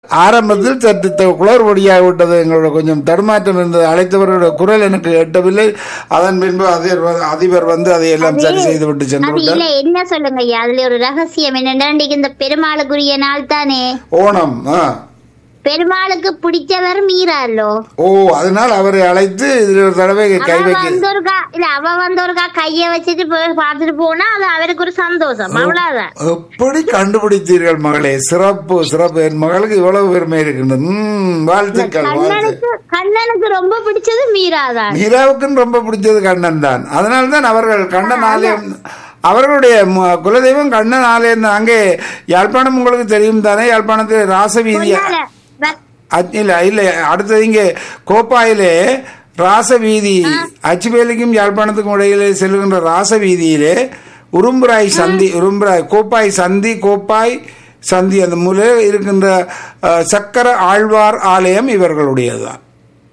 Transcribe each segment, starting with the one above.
ஆரம்பத்தில் சற்று த- குளறுபடியாக விட்டது எங்களோட கொஞ்சம் தடுமாற்றம் இருந்தது அழைத்தவர்களுடைய குரல் எனக்கு எட்டவில்லை அதன் பின்பு அதிபர் வ- அதிபர் வந்து அதை எல்லாம் சரி செய்து விட்டு சென்று அது விட்டார் இல்ல என்ன சொல்லுங்க ஐயா அதுல ஒரு ரகசியம் என்னன்னா இன்னைக்கு இந்த பெருமாளுக்குரிய நாள் தானே ஓணம் ஆ. பெருமாளுக்கு பிடிச்சவர் மீறாலோ ஓ அதனால் அவரை அழைத்து இதில் ஒரு தடவை கை அவ வைக்க வந்தோருக்கா இல்ல அவ வந்தோருக்கா கைய வச்சுட்டு போய் பார்த்துட்டு போனா அது அவருக்கு ஒரு சந்தோஷம் அவ்வளவுதான் எப்படி கண்டுபிடித்தீர்கள் மகளே சிறப்பு சிறப்பு என் மகளுக்கு இவ்வளவு பெருமை இருக்கின்றது ம், வாழ்த்துக்கள் வாழ்த்து கண்ணனுக்கு கண்ணனுக்கு ரொம்ப பிடிச்சது மீராதான் மீராவுக்கும் ரொம்ப பிடிச்சது கண்ணன் தான் அதனால தான் அவர்கள் கண்ணன் ஆலயம் அவர்களுடைய மு- குலதெய்வம் கண்ணன் ஆலயம் தான் அங்கே யாழ்ப்பாணம் உங்களுக்கு தெரியும் தானே யாழ்ப்பாணத்தில் ராசவீதி அதனால வ- அ- இல்ல இல்ல அடுத்தது இங்கே கோப்பாயிலே ராசவீதி அச்சுவேலிக்கும் யாழ்ப்பாணத்துக்கும் இடையிலே செல்லுகின்ற ராசவீதியிலே உரும்புராய் சந்தி உரும்புராய் கோப்பாய் சந்தி கோப்பாய் சந்தி அந்த மூலையில் இருக்கின்ற அஹ், சக்கர ஆழ்வார் ஆலயம் இவர்களுடையதுதான்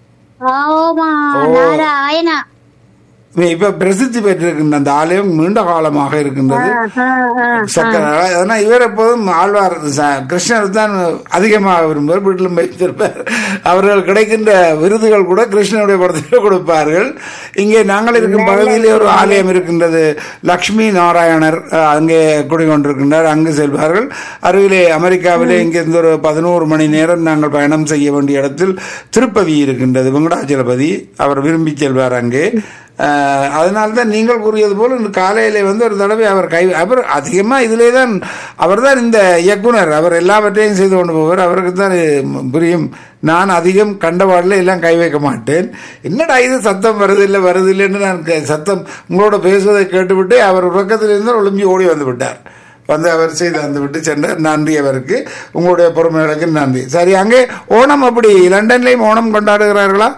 ஆமா நாராயணா இப்ப பிரசித்தி பெற்றிருக்கின்ற அந்த ஆலயம் நீண்ட காலமாக இருக்கின்றது ஆ, ஆ. சக்கர அதனால் இவர் எப்போதும் ஆழ்வார் ச- கிருஷ்ணர் தான் அதிகமாக விரும்புவார் வீட்டிலும் வைத்திருப்பார் அவர்கள் கிடைக்கின்ற விருதுகள் கூட கிருஷ்ணனுடைய படத்தில் கொடுப்பார்கள் இங்கே நாங்கள் இருக்கும் பகுதியிலே ஒரு ஆலயம் இருக்கின்றது லக்ஷ்மி நாராயணர் அஹ், அங்கே குடிகொண்டிருக்கின்றார் அங்கு செல்வார்கள் அருகிலே அமெரிக்காவிலே இங்கிருந்து ஒரு பதினோரு மணி நேரம் நாங்கள் பயணம் செய்ய வேண்டிய இடத்தில் திருப்பதி இருக்கின்றது வெங்கடாச்சலபதி அவர் விரும்பி செல்வார் அங்கே ஆஹ் அதனால்தான் நீங்கள் கூறியது போல் இந்த காலையிலே வந்து ஒரு தடவை அவர் கை அவர் அதிகமாக இதிலே தான் அவர் தான் இந்த இயக்குனர் அவர் எல்லாவற்றையும் செய்து கொண்டு போவார் அவருக்கு தான் இது புரியும் நான் அதிகம் கண்டவாடில் எல்லாம் கை வைக்க மாட்டேன் என்னடா இது சத்தம் வருது இல்லை வருது இல்லைன்னு நான் கே- சத்தம் உங்களோட பேசுவதை கேட்டுவிட்டு அவர் உறக்கத்திலிருந்து ஒளிம்பி ஓடி வந்து விட்டார் வந்து அவர் செய்து வந்து விட்டு சென்றார் நன்றி அவருக்கு உங்களுடைய பொறுமைகளுக்கு நன்றி சரி அங்கே ஓணம் அப்படி லண்டன்லேயும் ஓணம் கொண்டாடுகிறார்களா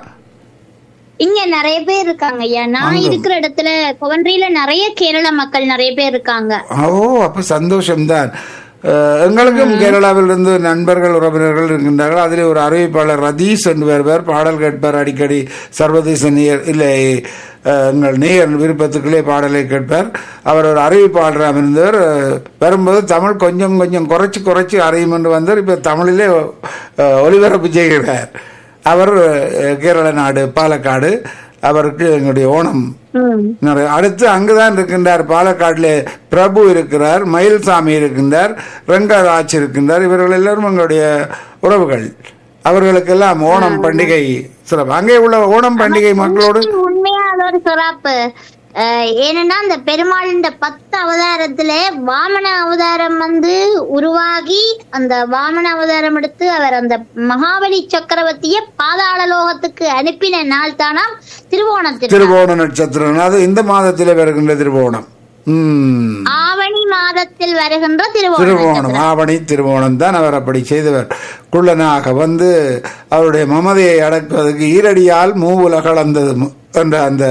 இங்க நிறைய பேர் இருக்காங்க ஐயா நான் இருக்கிற இடத்துல கொவன்றியில நிறைய கேரள மக்கள் நிறைய பேர் இருக்காங்க ஓ அப்ப சந்தோஷம்தான் அஹ், எங்களுக்கும் கேரளாவிலிருந்து நண்பர்கள் உறவினர்கள் இருக்கின்றார்கள் அதிலே ஒரு அறிவிப்பாளர் ரதீஷ் என்று வருவார் பாடல் கேட்பார் அடிக்கடி சர்வதேச நேயர் இல்லை அஹ், எங்கள் நேயர் விருப்பத்துக்குள்ளே பாடலை கேட்பார் அவர் ஒரு அறிவிப்பாளராக இருந்தவர் அஹ், வரும்போது தமிழ் கொஞ்சம் கொஞ்சம் குறைச்சி குறைச்சி அறியும் என்று வந்தார் இப்போ தமிழிலே அஹ், ஒலிபரப்பு செய்கிறார் அவர் அஹ், கேரள நாடு பாலக்காடு அவருக்கு எங்களுடைய ஓணம் ம். நிறைய அடுத்து அங்குதான் இருக்கின்றார் பாலக்காட்டில் பிரபு இருக்கிறார் மயில்சாமி இருக்கின்றார் ரங்கராஜ் இருக்கின்றார் இவர்கள் எல்லாரும் எங்களுடைய உறவுகள் அவர்களுக்கெல்லாம் ஓணம் பண்டிகை சிறப்பு அங்கே உள்ள ஓணம் பண்டிகை மக்களோடு உண்மையா அது ஒரு சிறப்பு அஹ் ஏனென்னா இந்த பெருமாள் இந்த பத்து அவதாரத்துல வாமன அவதாரம் வந்து உருவாகி அந்த வாமன அவதாரம் எடுத்து அவர் அந்த மகாபலி சக்கரவர்த்திய பாதாள லோகத்துக்கு அனுப்பின நாள் தானாம் திருவோணத்தில் திருவோண நட்சத்திரம் அது இந்த மாதத்திலே வருகின்ற திருவோணம் உம் ஆவணி மாதத்தில் வருகின்ற திருவோணம் திருவோணம் ஆவணி திருவோணம் தான் அவர் அப்படி செய்தவர் குள்ளனாக வந்து அவருடைய மமதையை அடக்குவதற்கு ஈரடியால் மூவுலகளந்தது மு- என்ற அந்த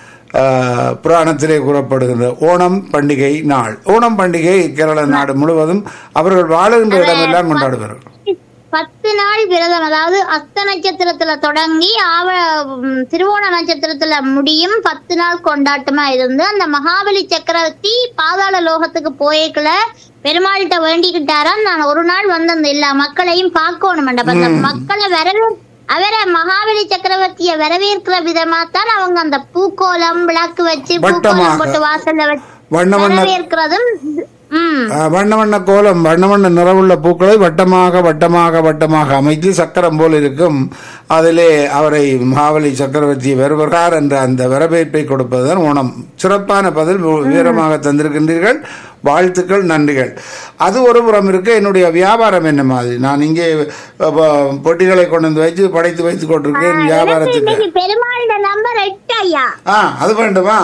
ஆஹ், புராணத்திலே கூறப்படுகின்ற ஓணம் பண்டிகை நாள் ஓணம் பண்டிகை கேரள நாடு முழுவதும் அவர்கள் வாழுகின்ற இடமெல்லாம் கொண்டாடுவார்கள் பத்து நாள் விரதம் அதாவது அஸ்த நட்சத்திரத்துல தொடங்கி ஆவ ம், திருவோண நட்சத்திரத்துல முடியும் பத்து நாள் கொண்டாட்டமா இருந்து அந்த மகாபலி சக்கரவர்த்தி பாதாள லோகத்துக்கு போயக்குள்ள பெருமாள்கிட்ட வேண்டிக்கிட்டாராம் நான் ஒரு நாள் வந்து அந்த எல்லா மக்களையும் பார்க்கணும் அந்த மக்களை வரவே அவரை மகாபலி சக்கரவர்த்திய வரவேற்கிற விதமா தான் அவங்க அந்த பூக்கோலம் விளக்கு வச்சு வட்டமாக. பூக்கோலம் போட்டு வாசல்ல வச்சு வண்ண வண்ண வரவேற்கிறதும் உம் ஆஹ், வண்ண வண்ண கோலம் வண்ண வண்ண நிறவுள்ள பூக்களை வட்டமாக வட்டமாக வட்டமாக அமைத்து சக்கரம் போல் இருக்கும் அதிலே அவரை மகாபலி சக்கரவர்த்தி வருகிறார் என்ற அந்த வரவேற்பை கொடுப்பதுதான் ஓணம் சிறப்பான பதில் வி- வீரமாக தந்திருக்கின்றீர்கள் வாழ்த்துக்கள் நன்றிகள் அது ஒரு புறம் இருக்க என்னுடைய வியாபாரம் என்ன மாதிரி நான் இங்கே அஹ், ப- பொட்டிகளை கொண்டு வந்து வைத்து படைத்து வைத்துக் கொண்டிருக்கேன் எனக்கு வியாபாரத்துக்கு இன்னைக்கு பெருமாளோட நம்பர் எட்டு ஐயா ஆ அது வேண்டுமா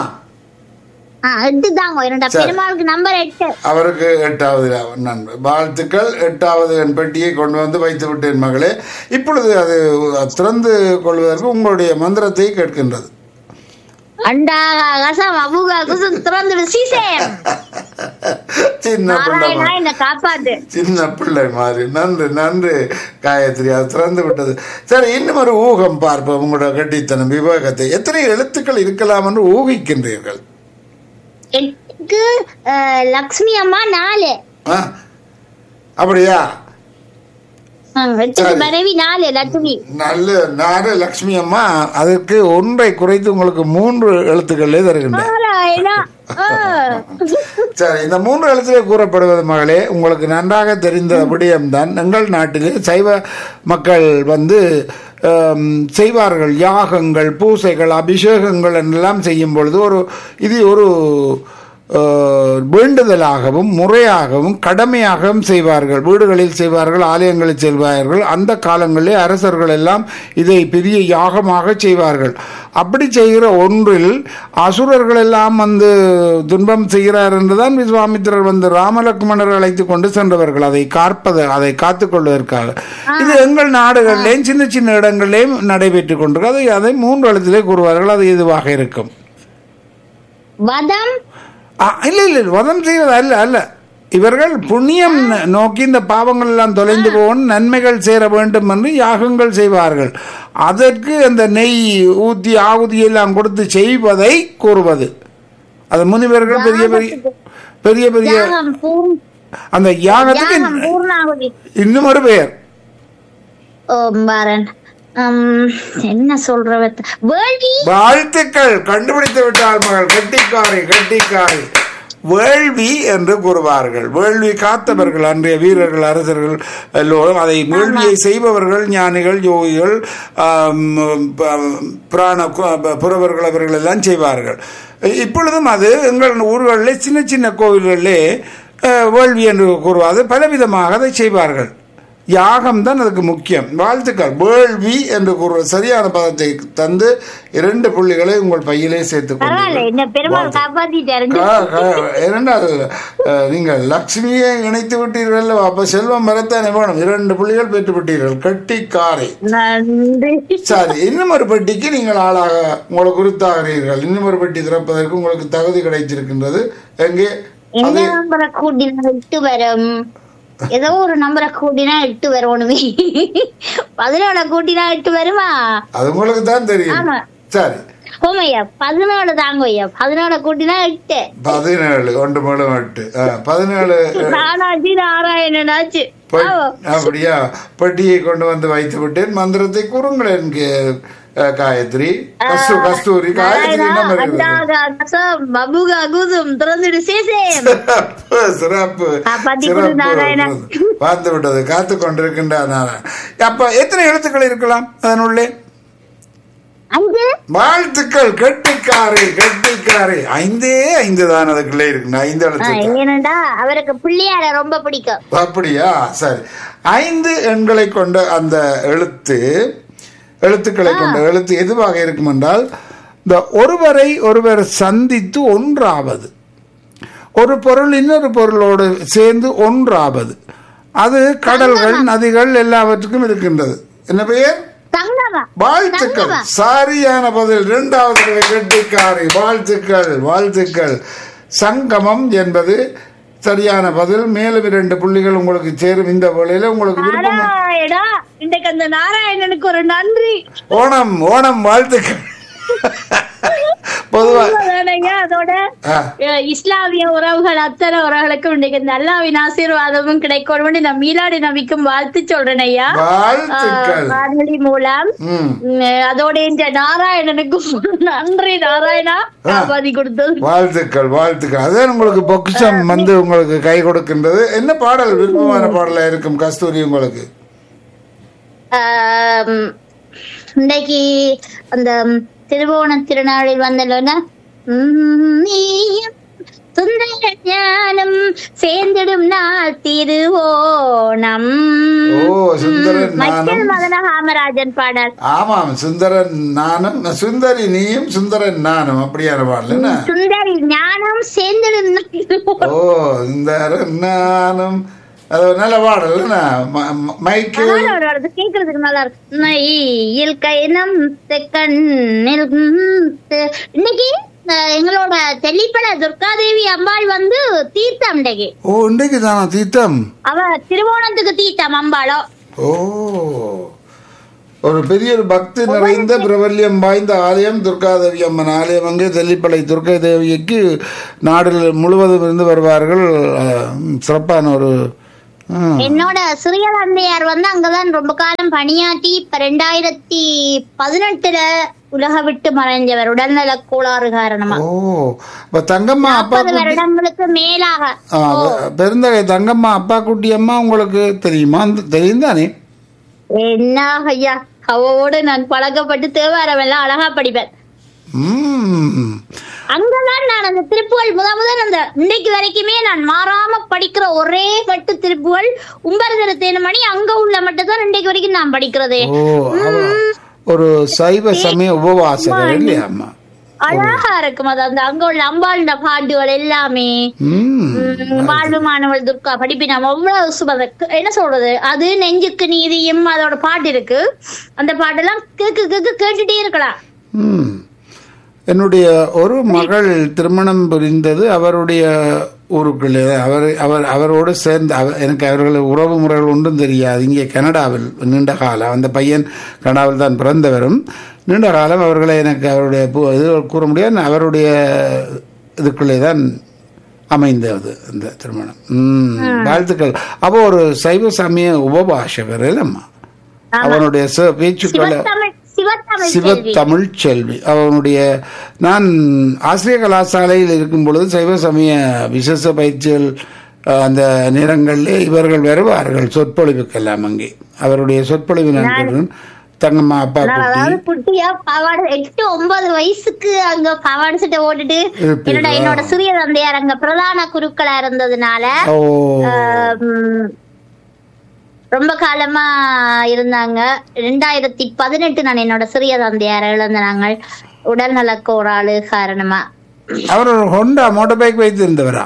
ஆ, எட்டு தாங்க என்னோட பெருமாளுக்கு நம்பர் எட்டு அவருக்கு எட்டாவது நண்பர் வாழ்த்துக்கள் எட்டாவது என் பெட்டியை கொண்டு வந்து வைத்து விட்டேன் மகளே இப்பொழுது அது திறந்து கொள்வதற்கு உங்களுடைய மந்திரத்தை கேட்கின்றது அண்டா கசம் அபுகா குசம் திறந்து சீசேம் சின்ன பிள்ளை நாராயணா மாதிரி. என்ன காப்பாத்து சின்ன பிள்ளை மாதிரி நன்று நன்று காயத்ரி அது திறந்து விட்டது சரி இன்னும் ஒரு ஊகம் பார்ப்போம் உங்களோட கட்டித்தனம் விவேகத்தை எத்தனை எழுத்துக்கள் இருக்கலாம் என்று ஊகிக்கின்றீர்கள் எட்டுக்கு அஹ், லக்ஷ்மி அம்மா நாலு ஆ? அப்படியா ம், எட்டுக்கு மனைவி நாலு லட்சுமி நல்ல நாடு லக்ஷ்மி அம்மா அதற்கு ஒன்றை குறைத்து உங்களுக்கு மூன்று எழுத்துக்களே தருகின்றேன் நாராயணா ஆ. சரி இந்த மூன்று எழுத்திலே கூறப்படுவது மகளே உங்களுக்கு நன்றாக தெரிந்த விடயம்தான் எங்கள் நாட்டிலே சைவ மக்கள் வந்து ஆம், செய்வார்கள் யாகங்கள் பூசைகள் அபிஷேகங்கள் எல்லாம் செய்யும் பொழுது ஒரு இது ஒரு ஆ, வேண்டுதலாகவும் முறையாகவும் கடமையாகவும் செய்வார்கள் வீடுகளில் செய்வார்கள் ஆலயங்களில் செய்வார்கள் அந்த காலங்களிலே அரசர்கள் எல்லாம் இதை பெரிய யாகமாக செய்வார்கள் அப்படி செய்கிற ஒன்றில் அசுரர்கள் எல்லாம் வந்து துன்பம் செய்கிறார் என்றுதான் விஸ்வாமித்திரர் வந்து ராமலக்ஷ்மணர் அழைத்து கொண்டு சென்றவர்கள் அதை காற்பது அதை காத்துக் கொள்வதற்காக இது எங்கள் நாடுகளிலேயும் சின்ன சின்ன இடங்களிலேயும் நடைபெற்றுக் கொண்டிருக்கு அதை அதை மூன்று எழுத்திலே கூறுவார்கள் அது இதுவாக இருக்கும் வதம் ஆ, இல்ல இல்ல இல்ல, வதம் செய்வது அல்ல அல்ல இவர்கள் புண்ணியம் நோக்கி இந்த பாவங்கள் எல்லாம் தொலைந்து போகணும் நன்மைகள் சேர வேண்டும் என்று யாகங்கள் செய்வார்கள் அதற்கு அந்த நெய் ஊத்தி ஆகுதி எல்லாம் கொடுத்து செய்வதை கூறுவது அது முனிவர்கள் பெரிய பெரிய பெரிய பெரிய யாகம் பூர் அந்த யாகத்துக்கு யாகம் பூர்ணாகுதி இன்னும் ஒரு பெயர் ஓ பாரன் உம், என்ன சொல்ற வேள்வி வாழ்த்துக்கள் கண்டுபிடித்து விட்டார் மகள் கட்டிக்காரி கட்டிக்காரி வேள்வி என்று கூறுவார்கள் வேள்வி காத்தவர்கள் அன்றைய வீரர்கள் அரசர்கள் எல்லோரும் அதை வேள்வியை செய்பவர்கள் ஞானிகள் யோகிகள் ஆம், ப- புராண கு- புறவர்கள் அவர்கள் எல்லாம் செய்வார்கள் இப்பொழுதும் அது எங்கள் ஊர்களிலே சின்ன சின்ன கோவில்களிலே அஹ், வேள்வி என்று கூறுவாது பலவிதமாக அதை செய்வார்கள் யாகம் தான் அதுக்கு முக்கியம் வாழ்த்துக்கள் வேள்வி என்று கூறுವ சரியான பதத்தை தந்து இரண்டு புள்ளிகளை உங்கள் பையிலே சேர்த்துக் பரவாயில்ல கொண்டீர்கள் என்ன பெருமாள் காப்பாத்திட்டாரு கா- கா- இரண்டாவது அஹ், நீங்கள் லக்ஷ்மியை இணைத்து விட்டீர்கள் அல்லவா? அப்ப செல்வம் வரத்தானே வேணும் இரண்டு புள்ளிகள் பெற்று விட்டீர்கள் கட்டிக்காரை நன்றி சரி இன்னும் ஒரு பெட்டிக்கு நீங்கள் ஆளாக உங்களுக்கு குறித்தாகிறீர்கள் இன்னும் ஒரு பெட்டி திறப்பதற்கு உங்களுக்கு தகுதி கிடைத்திருக்கின்றது எங்கே என்ன நம்பரை கூட்டினா எட்டு வரும் ஏதோ ஒரு நம்பரை கூட்டினா எட்டு வரணுமே பதினோட கூட்டினா எட்டு வருமா அது உங்களுக்கு தான் தெரியும் ஆமா. சரி ஓமையா பதினோடு தாங்க ஐயா பதினோட கூட்டினா எட்டு பதினேழு ஒன்று மூலம் எட்டு ஆ, பதினேழு நானாச்சு நாராயணனாச்சு பெ- ஆவோ. அப்படியா பெட்டியை கொண்டு வந்து வைத்து விட்டேன் மந்திரத்தை கூறுங்களேன் கே- அஹ், காயத்ரி கஸ்து கஸ்தூரி காயத்ரி நாராயணா, என்ன வருகிறது? அண்டாக அகசம், பபுக அகுதும், திறந்துடு சேசேம். சிறப்பு சிறப்பு காப்பாத்தி கொடு நாராயணா. சிறப்பு பார்த்து விட்டது காத்து கொண்டிருக்கின்றார் நாராயணன் அப்ப எத்தனை எழுத்துக்கள் இருக்கலாம் அதனுள்ளே அஞ்சு வாழ்த்துக்கள் கெட்டிக்காரி கெட்டிக்காரி ஐந்தே ஐந்து தான் அதுக்குள்ளே இருக்கு ஐந்து ஆ, எழுத்து தான். ஏனண்டா அவருக்கு பிள்ளையார ரொம்ப பிடிக்கும் அப்படியா சரி ஐந்து எண்களை கொண்ட அந்த எழுத்து எழுத்துக்களை கொண்ட எழுத்து எதுவாக இருக்கும் என்றால் இந்த ஒருவரை ஒருவர் சந்தித்து ஒன்றாவது ஒரு பொருள் இன்னொரு பொருளோடு சேர்ந்து ஒன்றாவது அது கடல்கள் நதிகள் எல்லாவற்றுக்கும் இருக்கின்றது என்ன பெயர் தங்கமா வாழ்த்துக்கள் சரியான பதில் இரண்டாவது தடவை கெட்டிக்காரி வாழ்த்துக்கள் வாழ்த்துக்கள் சங்கமம் என்பது சரியான பதில் மேலும் இரண்டு புள்ளிகள் உங்களுக்கு சேரும் இந்த வேளையில உங்களுக்கு விருப்பம் நாராயணா இன்றைக்கு அந்த நாராயணனுக்கு ஒரு நன்றி ஓணம் ஓணம் வாழ்த்துக்கள் பொதுவா உண்மைதானேங்க, அதோட ஆ, அஹ், இஸ்லாமிய உறவுகள் அத்தனை உறவுகளுக்கும் இன்றைக்கு இந்த அல்லாவின் ஆசீர்வாதமும் கிடைக்கணும்னு நான் மீலாடி நம்பிக்கும் வாழ்த்து சொல்றேன் ஐயா வாழ்த்துக்கள் ஆஹ், வானொலி மூலம் ம் உம், அதோட இந்த நாராயணனுக்கும் நன்றி நாராயணா காப்பாத்தி கொடுத்தது வாழ்த்துக்கள் வாழ்த்துக்கள் அதான் உங்களுக்கு பொக்கிஷம் வந்து உங்களுக்கு கை கொடுக்கின்றது என்ன பாடல் விருப்பமான பாடலா இருக்கும் கஸ்தூரி உங்களுக்கு ஆம், இன்னைக்கு அந்த திருவோண திருநாளில் வந்தலோன சுந்தர ஞானம் சேர்ந்திடும் நாள் திருவோணம் ஓ, சுந்தரன் மச்சல் ஞானம். மதன காமராஜன் பாடல் ஆமாம் சுந்தரன் நானும் சுந்தரி நீயும் சுந்தரன் நானும் அப்படியான பாடல் என்ன சுந்தரி ஞானம் சேர்ந்திடும் நாள் திருவோணம். ஓ சுந்தரன் நானும் அது ஒரு நல்ல பாடல் என்ன ம- ம- மைக்கேல் அழகா ஒரு வருது, கேக்குறதுக்கு நல்லா இருக்கு நையில் கைனம் கண்ணில் ம், தெ- இன்னைக்கு அஹ், எங்களோட தெல்லிப்பட துர்காதேவி அம்பாள் வந்து தீர்த்தம் இன்னைக்கு ஓ இன்றைக்கு தானா தீர்த்தம் அவ திருவோணத்துக்கு தீர்த்தம் அம்பாளோ ஓ ஒரு பெரிய ஒரு பக்தி நிறைந்த பிரபல்யம் வாய்ந்த ஆலயம் துர்காதேவி அம்மன் ஆலயம் அங்கே தெல்லிப்பளை துர்கா தேவிக்கு நாடு முழுவதும் இருந்து வருவார்கள் அஹ், சிறப்பான ஒரு ம். என்னோட சிறிய தந்தையார் வந்து அங்கதான் ரொம்ப காலம் பணியாற்றி இப்ப ரெண்டாயிரத்தி பதினெட்டுல உலக விட்டு மறைஞ்சவர் உடல்நல கோளாறு காரணமா ஓ இப்ப தங்கம்மா அப்பா முப்பது வருடங்களுக்கு மேலாக ஆ, பெ- பெருந்தகை தங்கம்மா அப்பா குட்டி அம்மா உங்களுக்கு தெரியுமா அந்த- தெரியும் தானே என்ன ஐயா அவவோடு நான் பழக்கப்பட்டு தேவாரம் எல்லாம் அழகா படிப்பேன் ம் அங்கதான் நான் அந்த திருப்புகள் முத முதல் அந்த இன்னைக்கு வரைக்குமே நான் மாறாம படிக்கிற ஒரே பட்டு திருப்புகள் உம்பரதர தேனமணி அங்க உள்ள மட்டும் தான் இன்றைக்கு வரைக்கும் நான் படிக்கிறதே ஓ அவ- ஒரு சைவ சமய உபவாசகர் இல்லையா அம்மா அழகா இருக்கும் அது அந்த அங்க உள்ள அம்பாளுட பாட்டுகள் எல்லாமே ம் உம், வாழ்வு மாணவள் துர்கா படிப்பினம் அவ்வளவு சுபத என்ன சொல்றது அது நெஞ்சுக்கு நீதியும் அதோட பாட்டு இருக்கு அந்த பாட்டெல்லாம் கேக்கு கேக்கு கேட்டுட்டே இருக்கலாம் ம். என்னுடைய ஒரு மகள் திருமணம் புரிந்தது அவருடைய ஊருக்குள்ளே அவர் அவர் அவரோடு சேர்ந்து அவ எனக்கு அவர்கள் உறவு முறைகள் ஒன்றும் தெரியாது இங்கே கனடாவில் நீண்ட காலம் அந்த பையன் கனடாவில் தான் பிறந்தவரும் நீண்ட காலம் அவர்களை எனக்கு அவருடைய பு- இது கூற முடியாது அவருடைய இதுக்குள்ளே தான் அமைந்தது அந்த திருமணம் ம் வாழ்த்துக்கள் அப்போ ஒரு சைவ சமய உபபாஷகர் இல்லைம்மா அவனுடைய ச- பேச்சுக்களை சிவத்தமிழ் சிவத்தமிழ் செல்வி சிவத்தமிழ் செல்வி அவனுடைய நான் ஆசிரிய கலாசாலையில் இருக்கும் பொழுது சைவ சமய விசேஷ பயிற்சிகள் அஹ், அந்த நேரங்களில் இவர்கள் வருவார்கள் சொற்பொழிவுக்கெல்லாம் அங்கே அவருடைய சொற்பொழிவு நான் கேட்டேன். தங்கம்மா அப்பா நான் குட்டி அதாவது குட்டியா பாவாடை எட்டு ஒன்பது வயசுக்கு அங்க பாவாடை சட்டை ஓட்டுட்டு இருப்பீங்களா? என்னோட என்னோட சிறிய தந்தையார் அங்க பிரதான குருக்களா இருந்ததுனால ஓ ஆம், ரொம்ப காலமா இருந்தாங்க ரெண்டாயிரத்தி பதினெட்டு நான் என்னோட சிறிய தந்தையார் இழந்த நாங்கள் உடல்நல கோளாறு காரணமா அவர் ஒரு ஹொண்டா மோட்டார் பைக் வைத்திருந்தவரா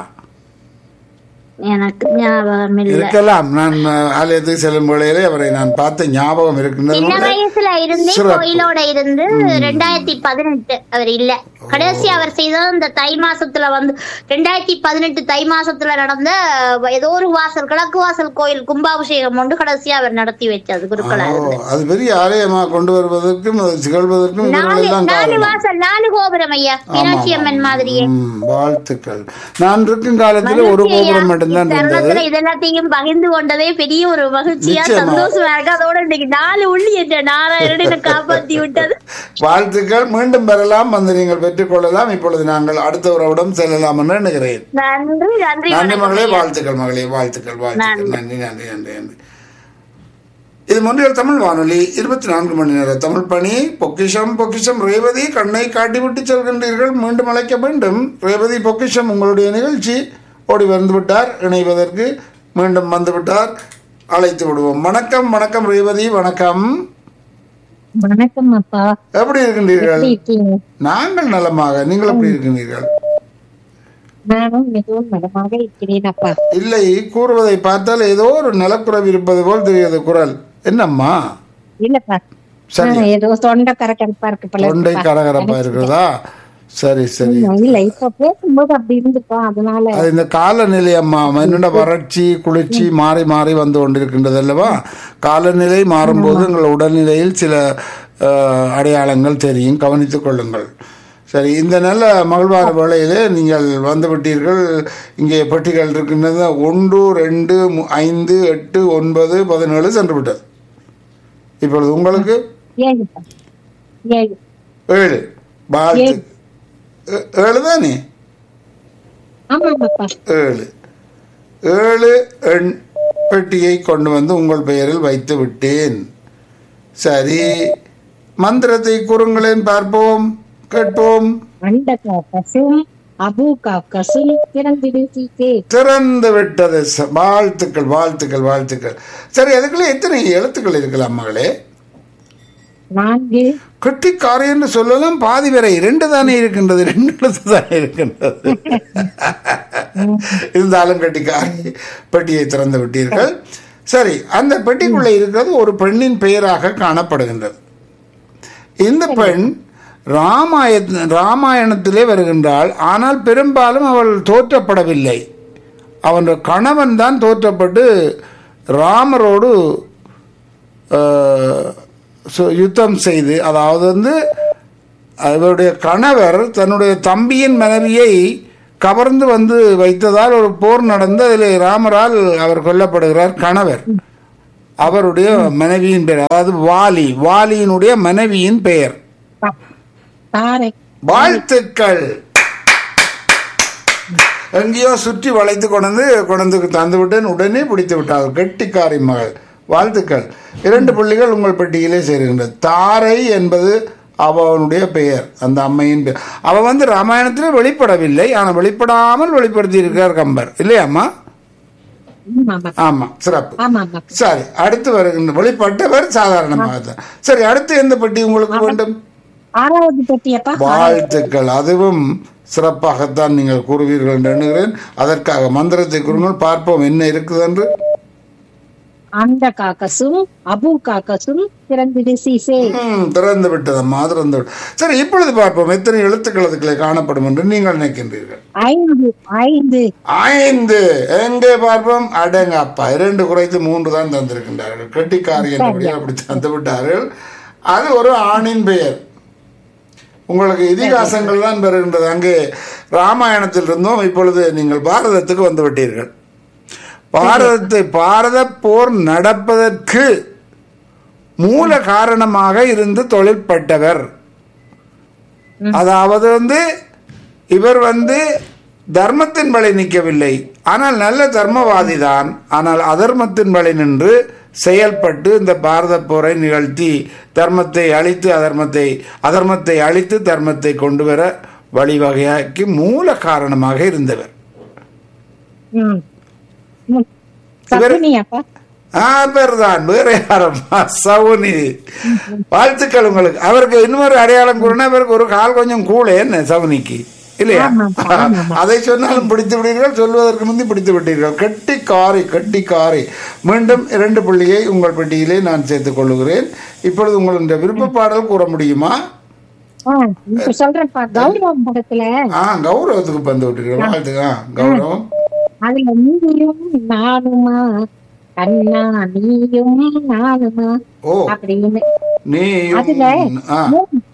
எனக்கு ஞாபகம் இல்ல இருக்கலாம் நான் அஹ், ஆலயத்துக்கு செல்லும் வேளையிலே அவரை நான் பார்த்த ஞாபகம் சின்ன இருக்கின்றது வயசுல இருந்தே சிறப்பு. கோயிலோட இருந்து ரெண்டாயிரத்தி பதினெட்டு அவர் இல்ல கடைசி அவர் செய்தது இந்த தை மாசத்துல வந்து ரெண்டாயிரத்தி பதினெட்டு தை மாசத்துல நடந்த அஹ், ஏதோ ஒரு வாசல் கிழக்கு வாசல் கோயில் கும்பாபிஷேகம் ஒன்று கடைசியா அவர் நடத்தி வச்சது குருக்களா ஓ இருந்து அது பெரிய ஆலயமாக கொண்டு வருவதற்கும் அது திகழ்வதற்கும் நாலு இவர்களெல்லாம் நாலு காரணம் வாசல் நாலு கோபுரம் ஐயா மீனாட்சி அம்மன் மாதிரியே ம், வாழ்த்துக்கள் நான் இருக்கும் காலத்தில் ஒரு மகிழ்ச்சி ஐயா. கோபுரம் மட்டும்தான் இருந்தது இத்தருணத்துல இதெல்லாத்தையும் பகிர்ந்து கொண்டதே பெரிய ஒரு மகிழ்ச்சியா நிச்சயமா. சந்தோஷமா இருக்கு அதோட இன்னைக்கு நாலு உள்ளி என்ற நாராயணனை காப்பாத்தி விட்டது வாழ்த்துக்கள் மீண்டும் பெறலாம் வந்து நீங்கள் பெற்றுக்கொள்ளலாம் இப்பொழுது நாங்கள் அடுத்த உறவிடம் செல்லலாம் என்று எண்ணுகிறேன் நன்றி நன்றி நன்றி வணக்கம் மகளே ஐயா. வாழ்த்துக்கள் மகளே வாழ்த்துக்கள் வாழ்த்துக்கள் நன்றி நன்றி நன்றி நன்றி இது முன்னில் தமிழ் வானொலி இருபத்தி நான்கு மணி நேர தமிழ் பணி பொக்கிஷம் பொக்கிஷம் ரேவதி கண்ணை காட்டிவிட்டு செல்கின்றீர்கள் மீண்டும் அழைக்க வேண்டும் ரேவதி பொக்கிஷம் உங்களுடைய நிகழ்ச்சி ஓடி வந்து விட்டார் இணைவதற்கு மீண்டும் வந்து விட்டார் அழைத்து விடுவோம் வணக்கம் வணக்கம் ரேவதி வணக்கம் வணக்கம் அப்பா எப்படி இருக்கின்றீர்கள் எப்படி இருக்கீங்க நாங்கள் நலமாக நீங்கள் எப்படி இருக்கின்றீர்கள் நானும் மிகவும் நலமாக இருக்கிறேன் அப்பா இல்லை கூறுவதை பார்த்தால் ஏதோ ஒரு நலக்குறைவு இருப்பது போல் தெரிகிறது குரல் என்னம்மா இல்லப்பா சரி ஆ, ஏதோ தொண்டை கரகரப்பா இருக்கு போல தொண்டை இருக்குப்பா. கரகரப்பா இருக்கிறதா சரி சரி ஆமா, இல்ல இப்ப பேசும்போது அப்படி இருந்துப்பா அதனால அது இந்த காலநிலை அம்மா என்னோட வறட்சி குளிர்ச்சி மாறி மாறி வந்து கொண்டிருக்கின்றது அல்லவா காலநிலை மாறும்போது உங்கள் உடல்நிலையில் சில அஹ், அடையாளங்கள் தெரியும் கவனித்துக் கொள்ளுங்கள் சரி இந்த நல்ல மகிழ்வார வேளையிலே நீங்கள் வந்து விட்டீர்கள் இங்கே பெட்டிகள் இருக்கின்றது ஒன்று ரெண்டு மு- ஐந்து எட்டு ஒன்பது பதினேழு சென்று விட்டது இப்பொழுது உங்களுக்கு ஏழுப்பா ஏழு ஏழு வாழ்த்து ஏ- ஏழு தானே ஆமாப்பா ஏழு ஏழு எண் பெட்டியை கொண்டு வந்து உங்கள் பெயரில் வைத்து விட்டேன் சரி மந்திரத்தை கூறுங்களேன் பார்ப்போம் கேட்போம் அண்ட காக்கசும் அபு காக்கசும் திறந்திடு சீக்கே திறந்து விட்டது ச- வாழ்த்துக்கள் வாழ்த்துக்கள் வாழ்த்துக்கள் சரி அதுக்குள்ள எத்தனை எழுத்துக்கள் இருக்கலாம் மகளே நான்கு கெட்டிக்காரை என்று சொல்லலாம் பாதி வரை ரெண்டு தானே இருக்கின்றது ரெண்டு எழுத்து தானே இருக்கின்றது இருந்தாலும் கெட்டிக்காரை பெட்டியை திறந்து விட்டீர்கள் சரி அந்த பெட்டிக்குள்ளே இருக்கிறது ஒரு பெண்ணின் பெயராக காணப்படுகின்றது இந்த பெண் ராமாய ராமாயணத்திலே வருகின்றாள் ஆனால் பெரும்பாலும் அவள் தோற்றப்படவில்லை அவன் கணவன் தான் தோற்றப்பட்டு ராமரோடு அஹ், சு- யுத்தம் செய்து அதாவது வந்து அவருடைய கணவர் தன்னுடைய தம்பியின் மனைவியை கவர்ந்து வந்து வைத்ததால் ஒரு போர் நடந்து அதில் ராமரால் அவர் கொல்லப்படுகிறார் கணவர் அவருடைய மனைவியின் பெயர் அதாவது வாலி வாலியினுடைய மனைவியின் பெயர் தா- தாரை வாழ்த்துக்கள் எங்கேயோ சுற்றி வளைத்து கொண்டு கொண்டு தந்து விட்டேன் உடனே பிடித்து விட்டார் கெட்டிக்காரி மகள் வாழ்த்துக்கள் இரண்டு புள்ளிகள் உங்கள் பெட்டியிலே சேருகின்றது தாரை என்பது அவனுடைய பெயர் அந்த அம்மையின் பெயர் அவ வந்து ராமாயணத்திலே வெளிப்படவில்லை ஆனால் வெளிப்படாமல் வெளிப்படுத்தி இருக்கிறார் கம்பர் இல்லையாம்மா ஆமா ஆமா ஆமா சிறப்பு ஆமா ஆமா சரி அடுத்து வருகின்ற வெளிப்பட்டவர் சாதாரணமாக தான் சரி அடுத்து எந்த பெட்டி உங்களுக்கு வேண்டும் ஆறாவது பெட்டியப்பா வாழ்த்துக்கள் அதுவும் சிறப்பாகத்தான் நீங்கள் கூறுவீர்கள் என்று எண்ணுகிறேன் அதற்காக மந்திரத்தை கூறுங்கள் பார்ப்போம் என்ன இருக்குது என்று அந்த காக்கசும் அபு காக்கசும் திறந்திடு சீசே ம், திறந்து விட்டதம்மா திறந்து விட்டு சரி இப்பொழுது பார்ப்போம் எத்தனை எழுத்துக்கள் அதுக்குள்ளே காணப்படும் என்று நீங்கள் நினைக்கின்றீர்கள் ஐந்து ஐந்து ஐந்து எங்கே பார்ப்போம் அடங்க அப்பா இரண்டு குறைத்து மூன்று தான் தந்திருக்கின்றார்கள் கெட்டிக்காரி என்றபடியால் அப்படி தந்து விட்டார்கள் அது ஒரு ஆணின் பெயர் உங்களுக்கு இதிகாசங்கள் தான் பெறுகின்றது அங்கே ராமாயணத்தில் இருந்தோம் இப்பொழுது நீங்கள் பாரதத்துக்கு வந்து விட்டீர்கள் பாரதத்தை பாரத போர் நடப்பதற்கு மூல காரணமாக இருந்து தொழிற்பட்டவர் அதாவது வந்து இவர் வந்து தர்மத்தின் வழி நிற்கவில்லை ஆனால் நல்ல தர்மவாதி தான் ஆனால் அதர்மத்தின் வழி நின்று செயல்பட்டு இந்த பாரத போரை நிகழ்த்தி தர்மத்தை அழித்து அதர்மத்தை அதர்மத்தை அழித்து தர்மத்தை கொண்டு வர வழிவகையாக்கி மூல காரணமாக இருந்தவர் ம். ம். சகுனியாப்பா ஆ பேர் தான் வேற யாரம்மா சவுனி வாழ்த்துக்கள் உங்களுக்கு அவருக்கு இன்னொரு அடையாளம் கூறினா அவருக்கு ஒரு கால் கொஞ்சம் கூட என்ன சவுனிக்கு இல்லையா ஆமாப்பா, ஆமாப்பா. அதை சொன்னாலும் பிடித்து விட்டீர்கள் சொல்வதற்கு முந்தி பிடித்து விட்டீர்கள் கட்டி காரி கட்டி காரி மீண்டும் இரண்டு புள்ளியை உங்கள் பெட்டியிலே நான் சேர்த்துக் கொள்ளுகிறேன் இப்பொழுது உங்களுடைய விருப்ப பாடல் கூற முடியுமா ஆ, இப்ப சொல்றேன்ப்பா கௌரவம் படத்துல ஆ கௌரவத்துக்கு வந்து விட்டீர்கள் வாழ்த்துக்க ஆ, கௌரவம் அதுல நீயும் நானுமா கண்ணா நீயும் நானுமா ஓ அப்படின்னு நீ அதுல ஆ மூ-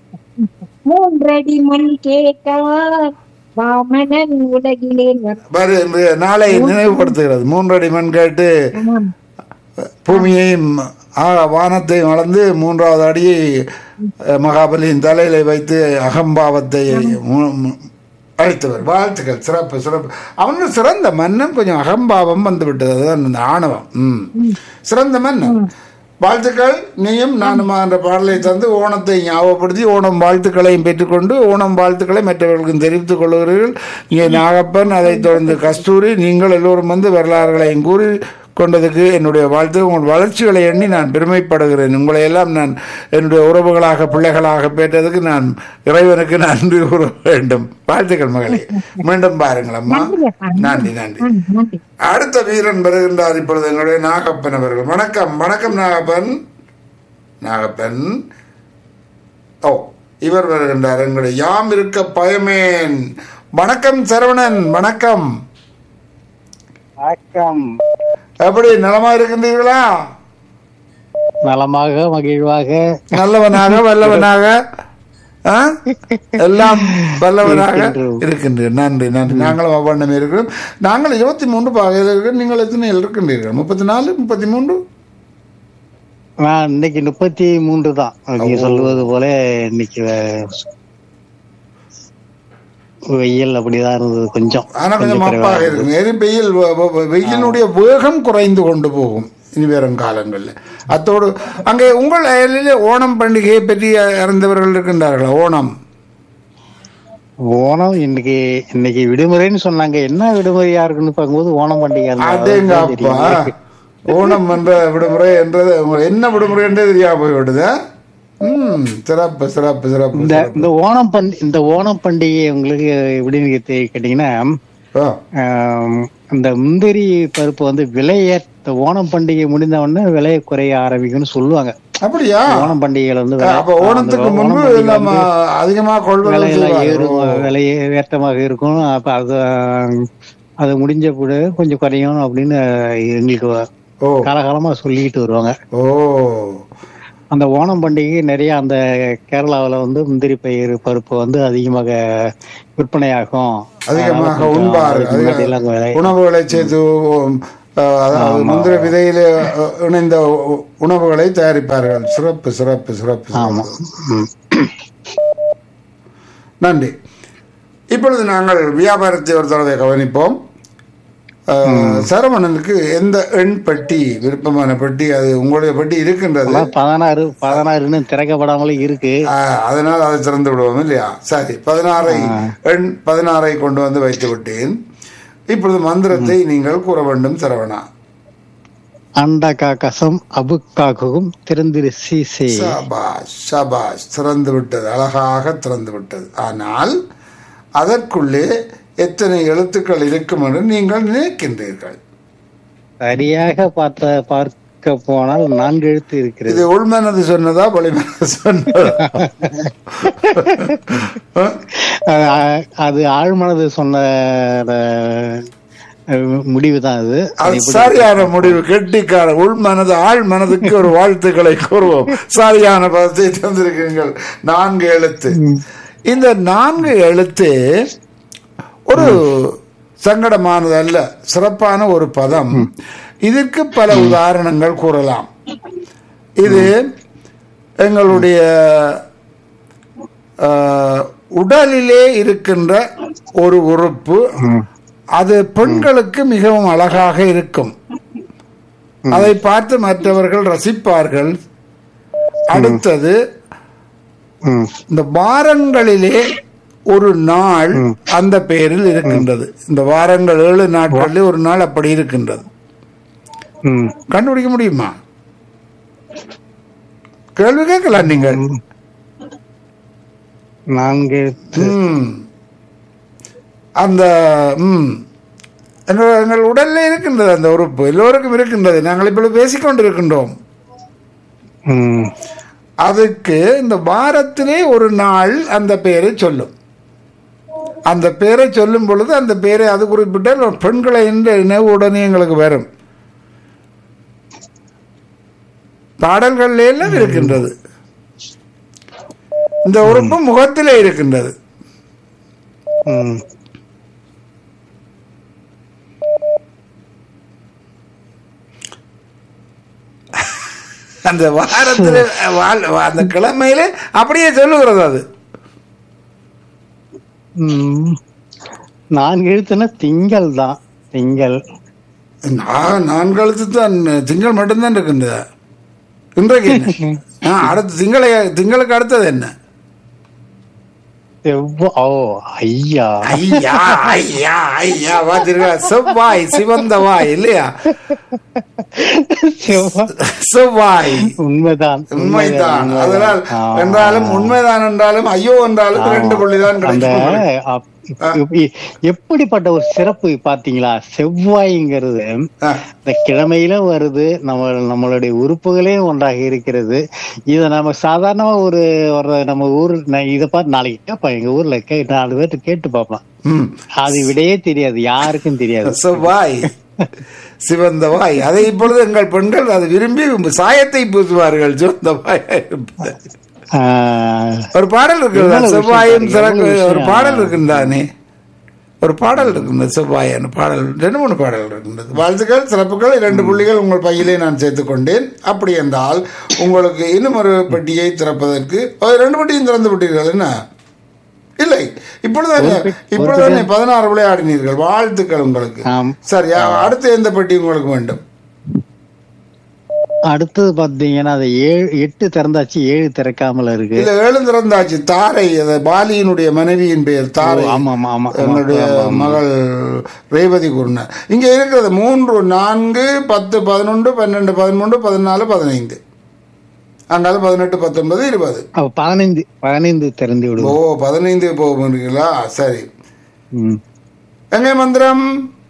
மூன்றடி மண் கேட்டார் வாமனன் உலகிலே வர- பாரு இந்த நாளை நினைவுபடுத்துகிறது மூன்றடி மண் கேட்டு ஆமாம். பூமியையும் ஆ- வானத்தையும் அளந்து மூன்றாவது அடியை அஹ், மகாபலியின் தலையில வைத்து அகம்பாவத்தை மு- மு- அழித்தவர் வாழ்த்துக்கள் சிறப்பு சிறப்பு அவனு சிறந்த மன்னன் கொஞ்சம் அகம்பாவம் வந்து விட்டது அதுதான் இந்த ஆணவம் ம் சிறந்த மன்னன் வாழ்த்துக்கள் நீயும் நானுமா என்ற பாடலை தந்து ஓணத்தை ஞாபகப்படுத்தி ஓணம் வாழ்த்துக்களையும் பெற்றுக்கொண்டு ஓணம் வாழ்த்துக்களை மற்றவர்களுக்கும் தெரிவித்துக் கொள்கிறீர்கள் இங்கே நாகப்பன் அதைத் தொடர்ந்து கஸ்தூரி நீங்கள் எல்லோரும் வந்து வரலாறுகளையும் கூறி கொண்டதுக்கு என்னுடைய வாழ்த்து உங்கள் வளர்ச்சிகளை எண்ணி நான் பெருமைப்படுகிறேன் உங்களை எல்லாம் நான் என்னுடைய உறவுகளாக பிள்ளைகளாக பெற்றதுக்கு நான் இறைவனுக்கு நன்றி கூற வேண்டும் வாழ்த்துக்கள் மகளே மீண்டும் பாருங்கள் அம்மா நன்றி நன்றி ஆ, நன்றி. அடுத்த வீரன் வருகின்றார் இப்பொழுது எங்களுடைய நாகப்பன் அவர்கள் வணக்கம் வணக்கம் நாகப்பன் நாகப்பன் ஓ இவர் வருகின்றார் எங்களுடைய யாம் இருக்க பயமேன் வணக்கம் சரவணன் வணக்கம் வணக்கம் எப்படி நலமா இருக்கின்றீர்களா நலமாக மகிழ்வாக நல்லவனாக வல்லவனாக ஆ? எல்லாம் வல்லவனாக இருக்கின்றோம். இருக்கின்றீர்கள் நன்றி நன்றி நாங்களும் அவ்வண்ணமே இருக்கிறோம் நாங்கள் இருபத்தி மூன்று பாகையில் இருக்கிறோம் நீங்கள் எத்தனை இருக்கின்றீர்கள் முப்பத்தி நாலு முப்பத்தி மூன்று நான் இன்னைக்கு முப்பத்தி மூன்று தான் நீங்க சொல்லுவது போல இன்னைக்கு வெ- வெயில் அப்படிதான் இருந்தது கொஞ்சம் ஆனா கொஞ்சம் கொஞ்சம் மப்பாக இருக்கும் எரி- வெயில் வ- வ- வ- வெயிலினுடைய வேகம் குறைந்து கொண்டு போகும் இனி வரும் காலங்கள்ல அத்தோடு அங்கே உங்கள் அயலிலே ஓணம் பண்டிகையை பற்றி அறிந்தவர்கள் இருக்கின்றார்களா ஓணம் ஓணம் இன்னைக்கு இன்னைக்கு விடுமுறைன்னு சொன்னாங்க என்ன விடுமுறையா இருக்குன்னு பார்க்கும்போது ஓணம் பண்டிகை அந்த அதேங்க அதுதான் அப்பா தெரியும். ஓணம் என்ற விடுமுறை என்றது உங்களுக்கு என்ன விடுமுறை என்றே தெரியாம போய்விடுதா ம் சிறப்பு சிறப்பு சிறப்பு இந்த சிறப்பு. இந்த ஓணம் பண்டி இந்த ஓணம் பண்டிகை உங்களுக்கு எப்படின்னு கேட்டு- கேட்டீங்கன்னா ஆ, ஆம், அந்த முந்திரி பருப்பு வந்து விலைய இந்த ஓணம் பண்டிகை முடிந்த உடனே விலையை குறைய ஆரம்பிக்கும்னு சொல்லுவாங்க அப்படியா ஓணம் பண்டிகையில வந்து ஆ, விலை- அப்ப ஓணத்துக்கு அந்த முன்பு ஓணம் பண்டிகை நம்ம வந்து அதிகமா கொள்வதல் விலையெல்லாம் ஏறும் செய்வார்கள். விலை ஏற்றமாக இருக்கும் அப்ப அது அது முடிஞ்ச கூட கொஞ்சம் குறையும் அப்படின்னு எங்களுக்கு ஓ காலகாலமா சொல்லிக்கிட்டு வருவாங்க ஓ அந்த ஓணம் பண்டிகை நிறைய அந்த கேரளாவுல வந்து முந்திரி பயிர் பருப்பு வந்து அதிகமாக விற்பனையாகும் அதிகமாக அதனால கொஞ்சம் உண்பார்கள் அதுக்கு முன்னாடி எல்லாம் விலை- உணவுகளை சேர்த்து உம், அஹ், அதாவது முந்திர விதையில அஹ், இணைந்த உ- உணவுகளை தயாரிப்பார்கள் சிறப்பு சிறப்பு சிறப்பு ஆமா சிறப்பு. ம். நன்றி இப்பொழுது நாங்கள் வியாபாரத்தை ஒரு தடவை கவனிப்போம் அஹ், சரவணனுக்கு எந்த எண் பெட்டி விருப்பமான பெட்டி அது உங்களுடைய பெட்டி இருக்கின்றது அதான் பதினாறு பதினாறுன்னு திறக்கப்படாமலே இருக்கு அஹ், அதனால் அதை திறந்து விடுவோம் இல்லையா சரி பதினாறை எண் பதினாறை கொண்டு வந்து வைத்து விட்டேன் இப்பொழுது மந்திரத்தை நீங்கள் கூற வேண்டும் சரவணா அண்டகா கசம் அபுக்காகவும் திறந்திரு சீசே சபாஷ் சபாஷ் திறந்து விட்டது அழகாக திறந்து விட்டது ஆனால் அதற்குள்ளே எத்தனை எழுத்துக்கள் இருக்கும் என்று நீங்கள் நினைக்கின்றீர்கள் சரியாக பார்த்த பார்க்க போனால் நான்கு எழுத்து இருக்கிறது இது உள்மனது சொன்னதா வெளிமனது சொன்னதா அஹ் அது ஆழ்மனது சொன்ன முடிவு தான் அது அது சரியான முடிவு கெட்டிக்கார உள் மனது ஆழ் மனதுக்கு ஒரு வாழ்த்துக்களை கூறுவோம் சரியான பதத்தை தந்திருக்கீங்கள் நான்கு எழுத்து இந்த நான்கு எழுத்து ஒரு சங்கடமானது அல்ல சிறப்பான ஒரு பதம் இதற்கு பல உதாரணங்கள் கூறலாம் இது எங்களுடைய ஆஹ், உடலிலே இருக்கின்ற ஒரு உறுப்பு அது பெண்களுக்கு மிகவும் அழகாக இருக்கும் அதை பார்த்து மற்றவர்கள் ரசிப்பார்கள் அடுத்தது ம். இந்த வாரங்களிலே ஒரு நாள் அந்த பெயரில் இருக்கின்றது இந்த வாரங்கள் ஏழு நாட்களிலே ஒரு நாள் அப்படி இருக்கின்றது ம். கண்டுபிடிக்க முடியுமா கேள்வி கேட்கலாம் நீங்கள் நான்கு ம். அந்த ம் எங்கள் எங்கள் உடல்ல இருக்கின்றது அந்த உறுப்பு எல்லோருக்கும் இருக்கின்றது நாங்கள் இப்பொழுது பேசிக்கொண்டிருக்கின்றோம் ம். அதுக்கு இந்த வாரத்திலே ஒரு நாள் அந்த பெயரை சொல்லும் அந்த பெயரை சொல்லும் பொழுது அந்த பெயரை அது குறிப்பிட்ட பெண்களை என்ற நினைவு உடனே எங்களுக்கு வரும் பாடல்கள் எல்லாம் இருக்கின்றது இந்த உறுப்பு முகத்திலே இருக்கின்றது ம். அந்த வாரத்திலே வாழ்- அந்த கிழமையிலே அப்படியே சொல்லுகிறது அது ம். நான்கு எழுத்துனா திங்கள் தான் திங்கள் நான் நான்கு எழுத்து தான் திங்கள் மட்டும்தான் இருக்கின்றது இன்றைக்கு என்ன? ஆ, அடுத்து திங்களை திங்களுக்கு அடுத்தது என்ன செவ்வ ஓ ஐயா ஐயா ஐயா ஐயா பாத்தீங்களா செவ்வாய் சிவந்த வாய் இல்லையா செவ்வ- செவ்வாய் உண்மைதான் உண்மைதான் உண்மைதான். அதனால் ஆ. என்றாலும் உண்மைதான் என்றாலும் ஐயோ என்றாலும் ரெண்டு புள்ளிதான் அந்த கிடைக்கும் அப்- எப்- எப்படிப்பட்ட ஒரு சிறப்பு பாத்தீங்களா செவ்வாய்ங்கிறது ஆ, இந்த கிழமையில வருது நம்ம நம்மளுடைய உறுப்புகளே ஒன்றாக இருக்கிறது இத நம்ம சாதாரணமா ஒரு ஒரு நம்ம ஊர் நான் இத பார்த்து நாளைக்கு கேட்பேன் எங்க ஊர்ல கே நாலு பேர்த்து கேட்டு பார்ப்போம் ம். அது விடையே தெரியாது யாருக்கும் தெரியாது செவ்வாய் சிவந்த வாய் அதை இப்பொழுது எங்கள் பெண்கள் அதை விரும்பி சாயத்தை பூசுவார்கள் சிவந்த வாய் ஆஹ், ஒரு பாடல் இருக்கிறதா எவ்வளவு விஷயம் செவ்வாயும் பாருங்க, சிறகு எவ்வளவு ஒரு விஷயம். பாடல் இருக்குந்தானே ஒரு பாடல் இருக்கின்றது செவ்வாயான பாடல் ரெண்டு மூணு பாடல் இருக்கின்றது வாழ்த்துக்கள் சிறப்புகள் இரண்டு புள்ளிகள் உங்கள் பையிலே நான் சேர்த்துக் கொண்டேன் அப்படி என்றால் உங்களுக்கு இன்னும் ஒரு பெட்டியை திறப்பதற்கு ஓ, ரெண்டு பெட்டியும் திறந்து விட்டீர்கள் என்ன இல்லை இப்பொழுது இப்பொழுது பதினாறு விளையாடினீர்கள் வாழ்த்துக்கள் உங்களுக்கு ஆம். சரி அடுத்து எந்த பெட்டி உங்களுக்கு வேண்டும் அடுத்தது பாத்தீங்கன்னா அது ஏழு எட்டு திறந்தாச்சு ஏழு திறக்காமல இருக்கு இல்ல ஏழு திறந்தாச்சு தாரை அது பாலியினுடைய மனைவியின் பெயர் தாரை ஆமா ஆமா ஆமா ஆமா. என்னுடைய மகள் ரேவதி குருண இங்க இருக்கிறது மூன்று நான்கு பத்து பதினொன்று பன்னெண்டு பதிமூன்று பதினாலு பதினைந்து அங்கால பதினெட்டு பத்தொன்பது இருபது அப்ப பதினைந்து பதினைந்து திறந்து ஓ விடுவோம் பதினைந்து போகிறீங்களா சரி ம். எங்க மந்திரம்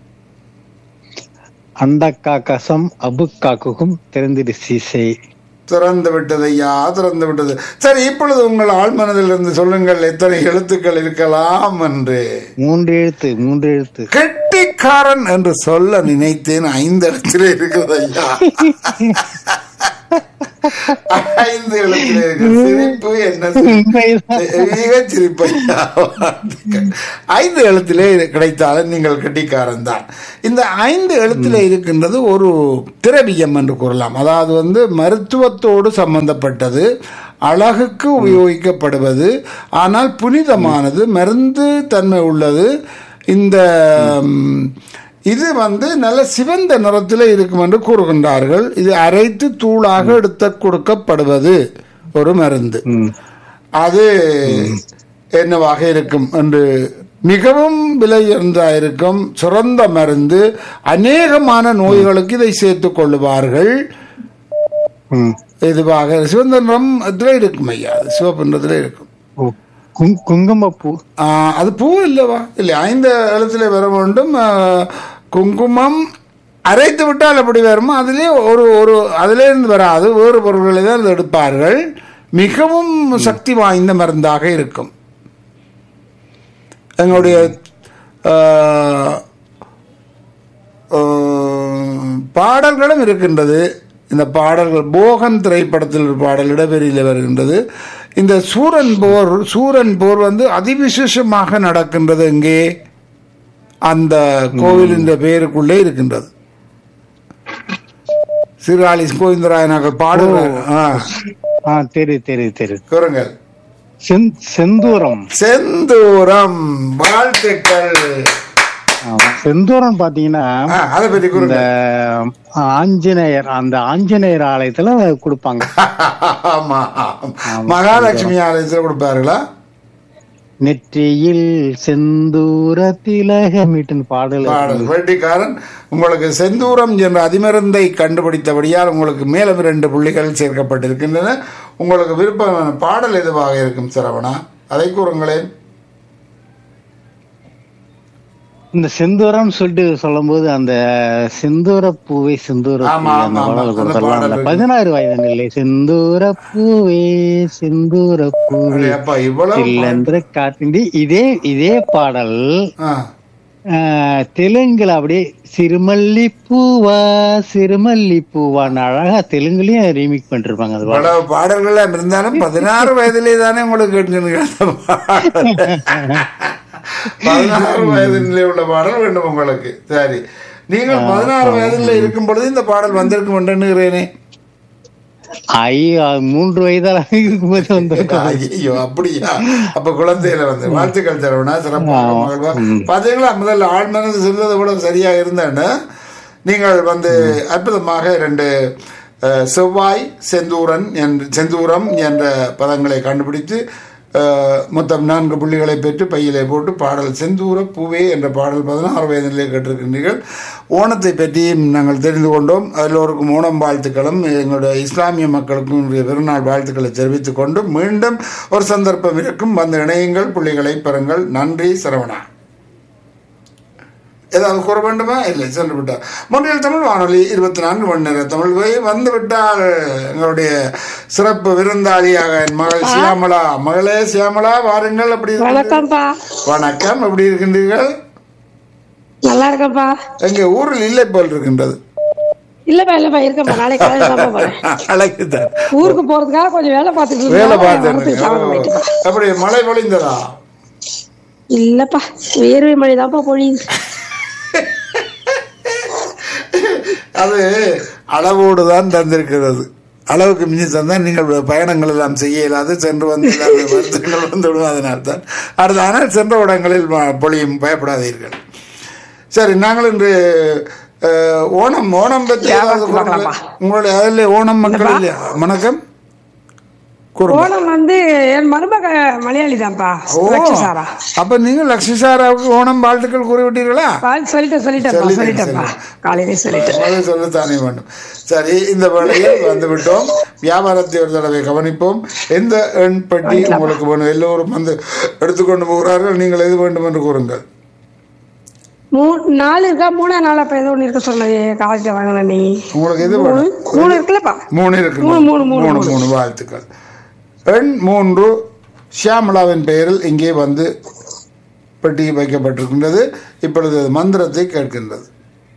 அண்டக்கா கசம் அபுக்காக்குக்கும் திறந்திடு சீசை திறந்து விட்டது ஐயா திறந்து விட்டது சரி இப்பொழுது உங்கள் ஆழ்மனதில் இருந்து சொல்லுங்கள் எத்தனை எழுத்துக்கள் இருக்கலாம் என்று மூன்று எழுத்து மூன்று எழுத்து கெட்டிக்காரன் என்று சொல்ல நினைத்தேன் ஐந்து இடத்துல இருக்குது ஐயா ஐந்து எழுத்துல இருக்கு சிரிப்பு என்ன சிரிப்பு? மிக சிரிப்பையா ஐந்து எழுத்திலே இது கிடைத்தாலும் நீங்கள் கெட்டிக்காரன் தான் இந்த ஐந்து எழுத்திலே இருக்கின்றது ஒரு திரவியம் என்று கூறலாம் அதாவது வந்து மருத்துவத்தோடு சம்பந்தப்பட்டது அழகுக்கு உபயோகிக்கப்படுவது ஆனால் புனிதமானது மருந்து தன்மை உள்ளது இந்த ம், இது வந்து நல்ல சிவந்த நிறத்தில் இருக்கும் என்று கூறுகின்றார்கள் இது அரைத்து தூளாக எடுத்து கொடுக்கப்படுவது ஒரு மருந்து ம். அது என்னவாக இருக்கும் என்று மிகவும் விலை உயர்ந்தாயிருக்கும் சிறந்த மருந்து அநேகமான நோய்களுக்கு இதை சேர்த்துக் கொள்ளுவார்கள் ம். இதுவாக சிவந்த நிறம் இதுல இருக்கும் ஐயா அது சிவப்பு நிறத்துல இருக்கும் ஓ, கும்- குங்குமப்பூ ஆ, அது பூ இல்லவா இல்லை ஐந்து எழுத்துல வர வேண்டும் ஆ, குங்குமம் அரைத்து விட்டால் எப்படி வருமோ அதிலே ஒரு ஒரு அதிலே இருந்து வராது வேறு பொருட்களை தான் அது எடுப்பார்கள் மிகவும் சக்தி வாய்ந்த மருந்தாக இருக்கும் எங்களுடைய ஆ, ஆ, பாடல்களும் இருக்கின்றது இந்த பாடல்கள் போகன் திரைப்படத்தில் ஒரு பாடல் இடவெளியில் வருகின்றது இந்த சூரன் போர் சூரன் போர் வந்து அதிவிசேஷமாக நடக்கின்றது எங்கே அந்த கோவிலின் பெயருக்குள்ளே இருக்கின்றது சீர்காழி கோவிந்தராயனாக பாடுகிறார் ஆ, ஆ தெரியும் தெரியும் தெரியும் கூறுங்கள் செந் செந்தூரம் செந்தூரம் வாழ்த்துக்கள் ஆமா. செந்தூரம் பாத்தீங்கன்னா ஆ, அதை பற்றி இந்த கூறுங்க ஆஞ்சநேயர் அந்த ஆஞ்சநேயர் ஆலயத்துல கொடுப்பாங்க ஆமா மகாலட்சுமி ஆலயத்தில் கொடுப்பார்களா நெற்றியில் செந்தூர திலகமிட்டு பாடல் பாடல் வேட்டிக்காரன் உங்களுக்கு செந்தூரம் என்ற அதிமருந்தை கண்டுபிடித்தபடியால் உங்களுக்கு மேலும் இரண்டு புள்ளிகள் சேர்க்கப்பட்டிருக்கின்றன உங்களுக்கு விருப்பமான பாடல் எதுவாக இருக்கும் சரவணா அதை கூறுங்களேன் இந்த செந்தூரம் சொல்லிட்டு சொல்லும்போது அந்த செந்தூர பூவை செந்தூர ஆமா, பூவே அந்த ஆமா, பாடல் ஆமா. அந்த கொடுத்தலாம் பாடல் அந்த இருக்கு. பதினாறு வயது நிலை செந்தூர பூவே செந்தூர பூவே அடே அப்பா இவ்வளவு இல்லென்று காட்டிண்டி இதே இதே பாடல் ஆ, ஆஹ், தெலுங்குல அப்படியே சிறுமல்லி பூவா சிறுமல்லி பூவான்னு அழகா தெலுங்குலயும் ரீமிக் பண்ணிருப்பாங்க அது பாடல். இவ்வளவு பாடல்கள் இருந்தாலும் பதினாறு வயதிலே தானே உங்களுக்கு கேட்கணும் பதினாறு வயதிலே உள்ள பாடல் வேண்டும் உங்களுக்கு சரி நீங்கள் பதினாறு வயதில் இருக்கும் பொழுது இந்த பாடல் வந்திருக்கும் என்று எண்ணுகிறேனே ஐயோ அது மூன்று வயதால இருக்கும்போது வந்து ஐயோ அப்படியா அப்ப குழந்தையில வந்து வாழ்த்துக்கள் தரவனா சிறப்பாக மகிழ்வா பாத்தீங்களா முதல்ல ஆள் மனது சொல்றது கூட சரியா இருந்தான்னு நீங்கள் வந்து அற்புதமாக ரெண்டு அஹ், செவ்வாய் செந்தூரன் என்று செந்தூரம் என்ற பதங்களை கண்டுபிடித்து அஹ், மொத்தம் நான்கு புள்ளிகளை பெற்று பையிலே போட்டு பாடல் செந்தூர பூவே என்ற பாடல் பதினாறு வயதிலே கேட்டிருக்கின்றீர்கள் ஓணத்தை பற்றியும் நாங்கள் தெரிந்து கொண்டோம் எல்லோருக்கும் ஓணம் வாழ்த்துக்களும் எங்களுடைய இஸ்லாமிய மக்களுக்கும் இன்றைய பெருநாள் வாழ்த்துக்களை தெரிவித்துக் கொண்டு மீண்டும் ஒரு சந்தர்ப்பம் இருக்கும் வந்து இணையுங்கள் புள்ளிகளை பெறுங்கள் நன்றி சரவணா ஏதாவது கூற வேண்டுமா இல்லை சென்று விட்டார் முன்னில் தமிழ் வானொலி இருபத்தி நான்கு மணி நேர தமிழ் போய் வந்து விட்டால் எங்களுடைய சிறப்பு விருந்தாளியாக என் மகள் சியாமலா மகளே சியாமலா வாருங்கள் அப்படி இருக்கின்றீர்கள்? வணக்கம்ப்பா வணக்கம் எப்படி இருக்கின்றீர்கள் நல்லா இருக்கேன்ப்பா எங்க ஊரில் இல்லை போல் இருக்கின்றது இல்லப்பா இல்லப்பா இருக்கேன்ப்பா நாளைக்கு காலையில தான் போறேன் அழகுதான் ஊருக்கு போறதுக்காக கொஞ்சம் வேலை பார்த்துட்டு வேலை இருந்தேன் பார்த்தேன் சாப்பிட போயிட்டுப்பா அப்படி மழை பொழிந்ததா இல்லப்பா வேர்வை மழை தான்ப்பா பொழியுது அது அளவோடு தான் தந்திருக்கிறது அளவுக்கு மிஞ்சி தந்தால் நீங்கள் பயணங்கள் எல்லாம் செய்ய இயலாது சென்று வந்து எல்லாமே வருத்தங்கள் வந்துவிடும் அதனால் தான் அடுத்த ஆனால் சென்ற இடங்களில் ம- பொழியும் பயப்படாதீர்கள் சரி நாங்கள் இன்று அஹ், ஓணம் ஓணம் பற்றி ஏதாவது கூறுங்கள். உங்களுடைய அதில் ஓணம் மக்கள் இல்லையா வணக்கம் கூறுங்க ஓணம் வந்து என் மருமக மலையாளி தான்ப்பா ஓ சாரா அப்ப நீங்க லட்சுமி சாராவுக்கு ஓணம் வாழ்த்துக்கள் கூறிவிட்டீர்களா சொல்லிட்டேன் சொல்லிட்டேன்ப்பா சொல்லிட்டேன், சொல்லிட்டேன்ப்பா காலையிலே சொல்லிட்டேன் முதல்ல சொல்லத்தானே வேண்டும் சரி இந்த வேளையில் வந்து விட்டோம் வியாபாரத்தை ஒரு தடவை கவனிப்போம் எந்த எண் பெட்டி உங்களுக்கு வேணும் எல்லோரும் வந்து எடுத்துக்கொண்டு போகிறார்கள் நீங்கள் எது வேண்டும் என்று கூறுங்கள் மூ நாலு இருக்கா மூணா நாளா இப்ப ஏதோ ஒண்ணு இருக்க சொன்னது காலேஜ்ல வாங்கின நீ உங்களுக்கு எது மூணு வேணும் மூணு இருக்குல்லப்பா மூணு இருக்கு மூணு, மூணு, மூணு, மூணு மூணு வாழ்த்துக்கள் எண் மூன்று ஷியாமலாவின் பெயரில் இங்கே வந்து பெட்டி வைக்கப்பட்டிருக்கின்றது இப்பொழுது அது மந்திரத்தை கேட்கின்றது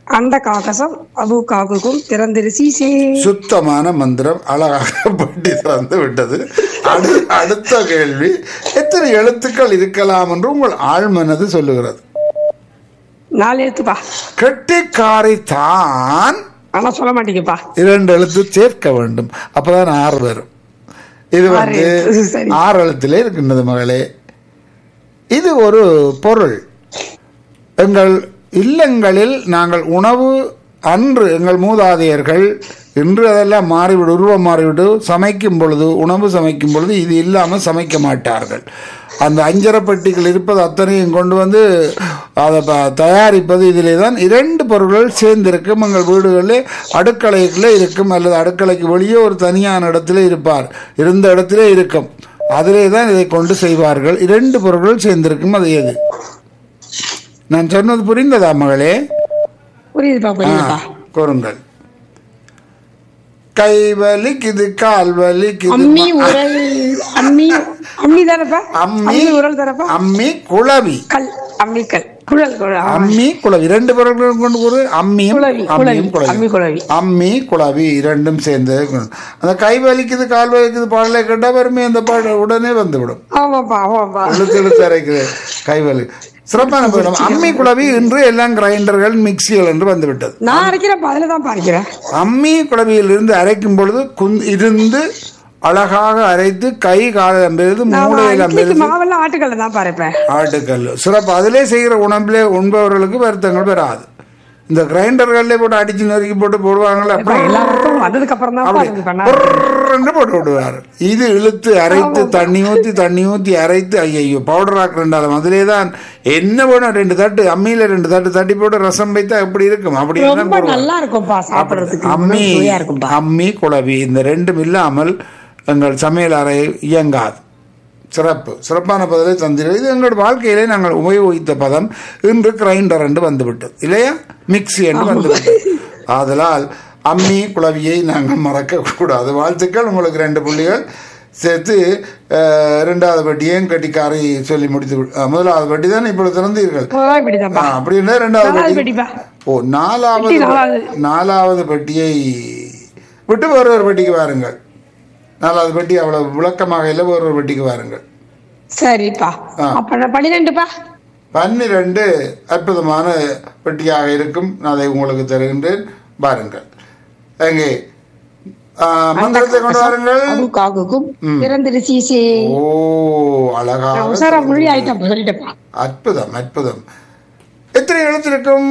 அண்ட காக்கசம் அபு காக்குக்கும் திறந்திரு சீசே சுத்தமான மந்திரம் அழகாக பட்டி திறந்து விட்டது அடு- அடுத்த கேள்வி எத்தனை எழுத்துக்கள் இருக்கலாம் என்று உங்கள் ஆழ்மனது சொல்லுகிறது நாலு எழுத்துப்பா கெட்டிக்காரி தான் ஆனா சொல்ல மாட்டீங்கப்பா இரண்டு எழுத்து சேர்க்க வேண்டும் அப்பதான் ஆறு வரும் இது வந்து எழுத்து, சரி. ஆறு எழுத்திலே இருக்கின்றது மகளே இது ஒரு பொருள் எங்கள் இல்லங்களில் நாங்கள் உணவு அன்று எங்கள் மூதாதையர்கள் இன்று அதெல்லாம் மாறிவிடு உருவம் மாறிவிடு சமைக்கும் பொழுது உணவு சமைக்கும் பொழுது இது இல்லாமல் சமைக்க மாட்டார்கள் அந்த அஞ்சரை பெட்டிகள் இருப்பது அத்தனையும் கொண்டு வந்து அதை ப- தயாரிப்பது இதிலே தான் இரண்டு பொருட்கள் சேர்ந்திருக்கும் எங்கள் வீடுகளில் அடுக்கலைக்குள்ளே இருக்கும் அல்லது அடுக்கலைக்கு வெளியே ஒரு தனியான இடத்துல இருப்பார் இருந்த இடத்திலே இருக்கும் அதிலே தான் இதை கொண்டு செய்வார்கள் இரண்டு பொருட்கள் சேர்ந்திருக்கும் அது எது நான் சொன்னது புரிந்ததா மகளே புரியுதுப்பா ஆ, புரியுதுப்பா கூறுங்கள் கை வலிக்குது கால் வலிக்குது அம்மி உரல் அம்மி அம்மி தானப்பா அம்மி அம்மி உரல் தானப்பா அம்மி குளவி கல் அம்மிக்கல் குழல் குழல் ஆ. அம்மி குளவி ரெண்டு பொருட்கள் கொண்டு கூறு அம்மியும் குளவி, அம்மியும் குளவி, அம்மி குளவி. அம்மி குளவி இரண்டும் சேர்ந்து அந்த கை வலிக்குது கால் வலிக்குது பாடலை கேட்டா வருமே அந்த பாட உடனே வந்துவிடும் ஆமாப்பா ஆமாப்பா இழுத்து இழுத்து அரைக்குது கை வலி சிறப்பான போயிடும் அம்மி குளவி இன்று எல்லாம் கிரைண்டர்கள் மிக்சிகள் என்று வந்துவிட்டது நான் அரைக்கிறேன்ப்பா அதுல தான் அரைக்கிறேன் அம்மி குழவியில் இருந்து அரைக்கும் பொழுது குந் இருந்து அழகாக அரைத்து கை காலம் பெறுது நான் மூளையிலம் இட்லிக்கு பெறுது மாவெல்லாம் ஆட்டுக்கல்ல தான் பறைப்பேன் ஆட்டுக்கல் சிறப்பு அதிலே செய்கிற உணவிலே உண்பவர்களுக்கு வருத்தங்கள் வராது இந்த கிரைண்டர்கள்ல போட்டு அடிச்சு நறுக்கி போட்டு போடுவாங்கல்ல இப்ப எல்லாருக்கும் வந்ததுக்கு அப்புறம் தான் அப்படி இது பண்ணா பொர்ன்னு போட்டு விடுவார் இது இழுத்து அரைத்து தண்ணி ஊத்தி தண்ணி ஊத்தி அரைத்து ஐயோ பவுடர் ஆக்குறாலும் அதிலே தான் என்ன வேணும் ரெண்டு தட்டு அம்மியில ரெண்டு தட்டு தட்டி போட்டு ரசம் வைத்தா எப்படி இருக்கும் அப்படி எல்லாம் ரொம்ப போடுவார். நல்லா இருக்கும்ப்பா சாப்பிடுறதுக்கு அம்மி சுவையா இருக்கும்பா அம்மி குழவி இந்த ரெண்டும் இல்லாமல் எங்கள் சமையல் அறை இயங்காது சிறப்பு சிறப்பான பதிலை தந்தீர்கள் இது எங்கள் வாழ்க்கையிலே நாங்கள் உபயோகித்த பதம் இன்று கிரைண்டர் என்று வந்துவிட்டது இல்லையா மிக்ஸி என்று வந்துவிட்டது ஆதலால் அம்மி குழவியை நாங்கள் மறக்க கூடாது வாழ்த்துக்கள் உங்களுக்கு ரெண்டு புள்ளிகள் சேர்த்து அஹ், இரண்டாவது வட்டியையும் கட்டிக்காரை சொல்லி முடித்து விடு- அஹ், முதலாவது வட்டி தான் இப்பொழுது திறந்தீர்கள் முதல்ல இப்படிதான்ப்பா ஆ, அப்படின்னா ரெண்டாவது நாலாவது பெட்டி பெட்டிப்பா. ஓ நாலாவது பெட்டி நாலாவது. நாலாவது பெட்டியை விட்டு வேறு ஒரு பெட்டிக்கு வாருங்கள் நாலாவது பெட்டி அவ்வளவு விளக்கமாக இல்லை வேறு ஒரு பெட்டிக்கு வாருங்கள் சரிப்பா ஆ. அப்ப நான் பன்னிரெண்டுப்பா பன்னிரண்டு அற்புதமான பெட்டியாக இருக்கும் நான் அதை உங்களுக்கு தருகின்றேன் பாருங்கள் எங்கே ஆ, மந்திரத்தை கொண்டு வாருங்கள் அது காக்குக்கும் திறந்திரு சீசே ஓ அழகாக உசாரா மொழி ஆயிட்டா சொல்லிட்டப்பா அற்புதம் அற்புதம் எத்தனை எழுத்திருக்கும்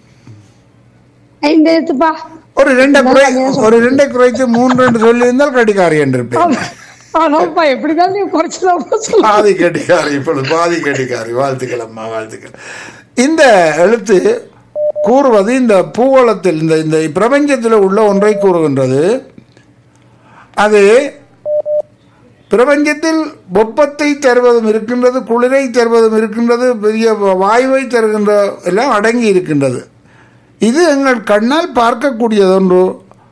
ஐந்து எழுத்துப்பா ஒரு ரெண்டை குறை ஒரு ரெண்டை குறைத்து மூன்று என்று சொல்லியிருந்தால் கடிகாரி என்று இருப்பேன் ஆனாப்பா எப்படிதான் நீ குறைச்சுதான் சொல்ல பாதி கடிகாரி இப்பொழுது பாதி கடிகாரி வாழ்த்துக்கள் அம்மா வாழ்த்துக்கள் இந்த எழுத்து கூறுவது இந்த பூகோளத்தில் இந்த இந்த பிரபஞ்சத்தில் உள்ள ஒன்றை கூறுகின்றது அது பிரபஞ்சத்தில் வெப்பத்தை தருவதும் இருக்கின்றது குளிரை தருவதும் இருக்கின்றது பெரிய வாயுவை தருகின்ற எல்லாம் அடங்கி இருக்கின்றது இது எங்கள் கண்ணால் பார்க்கக்கூடியது ஒன்று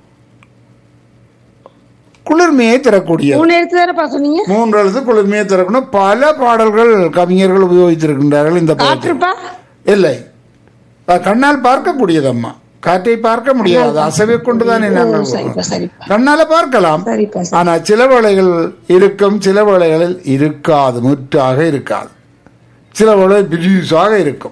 குளிர்மையை தரக்கூடியது மூணு எழுத்து தானப்பா சொன்னீங்க மூன்று எழுத்து குளிர்மையை திறக்கணும் பல பாடல்கள் கவிஞர்கள் உபயோகித்திருக்கின்றார்கள் இந்த பதத்தை காற்றுப்பா இல்லை அது கண்ணால் பார்க்கக்கூடியது அம்மா காற்றை பார்க்க முடியாது அசைவை கொண்டுதானே நாங்கள் சரிப்பா சரிப்பா கண்ணால பார்க்கலாம் சரிப்பா சரி. ஆனா சில வேளைகள் இருக்கும் சில வேளைகளில் இருக்காது முற்றாக இருக்காது சில வேளை பிரியூஸாக இருக்கும்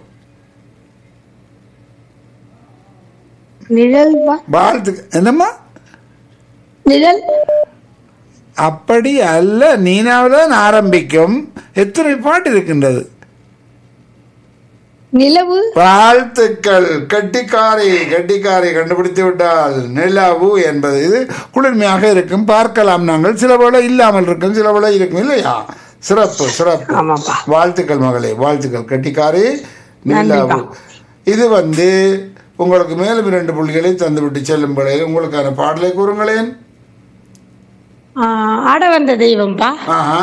நிழல்பா வாழ்த்து என்னம்மா நிழல் அப்படி அல்ல நீனாவில்தான் ஆரம்பிக்கும் எத்தனை பாட்டு இருக்கின்றது நிலவு வாழ்த்துக்கள் கட்டிக்காரை கட்டிக்காரை கண்டுபிடித்து விட்டால் நிலவு என்பது இது குளிர்மையாக இருக்கும் பார்க்கலாம் நாங்கள் சில வேளை இல்லாமல் இருக்கும் சில வேளை இருக்கும் இல்லையா சிறப்பு சிறப்பு ஆமாப்பா வாழ்த்துக்கள் மகளே வாழ்த்துக்கள் கட்டிக்காரி நிலவு நன்றிப்பா. இது வந்து உங்களுக்கு மேலும் இரண்டு புள்ளிகளை தந்துவிட்டு செல்லும் வேளையில் உங்களுக்கான பாடலை கூறுங்களேன் ஆ, ஆட வந்த தெய்வம்பா ஆஹா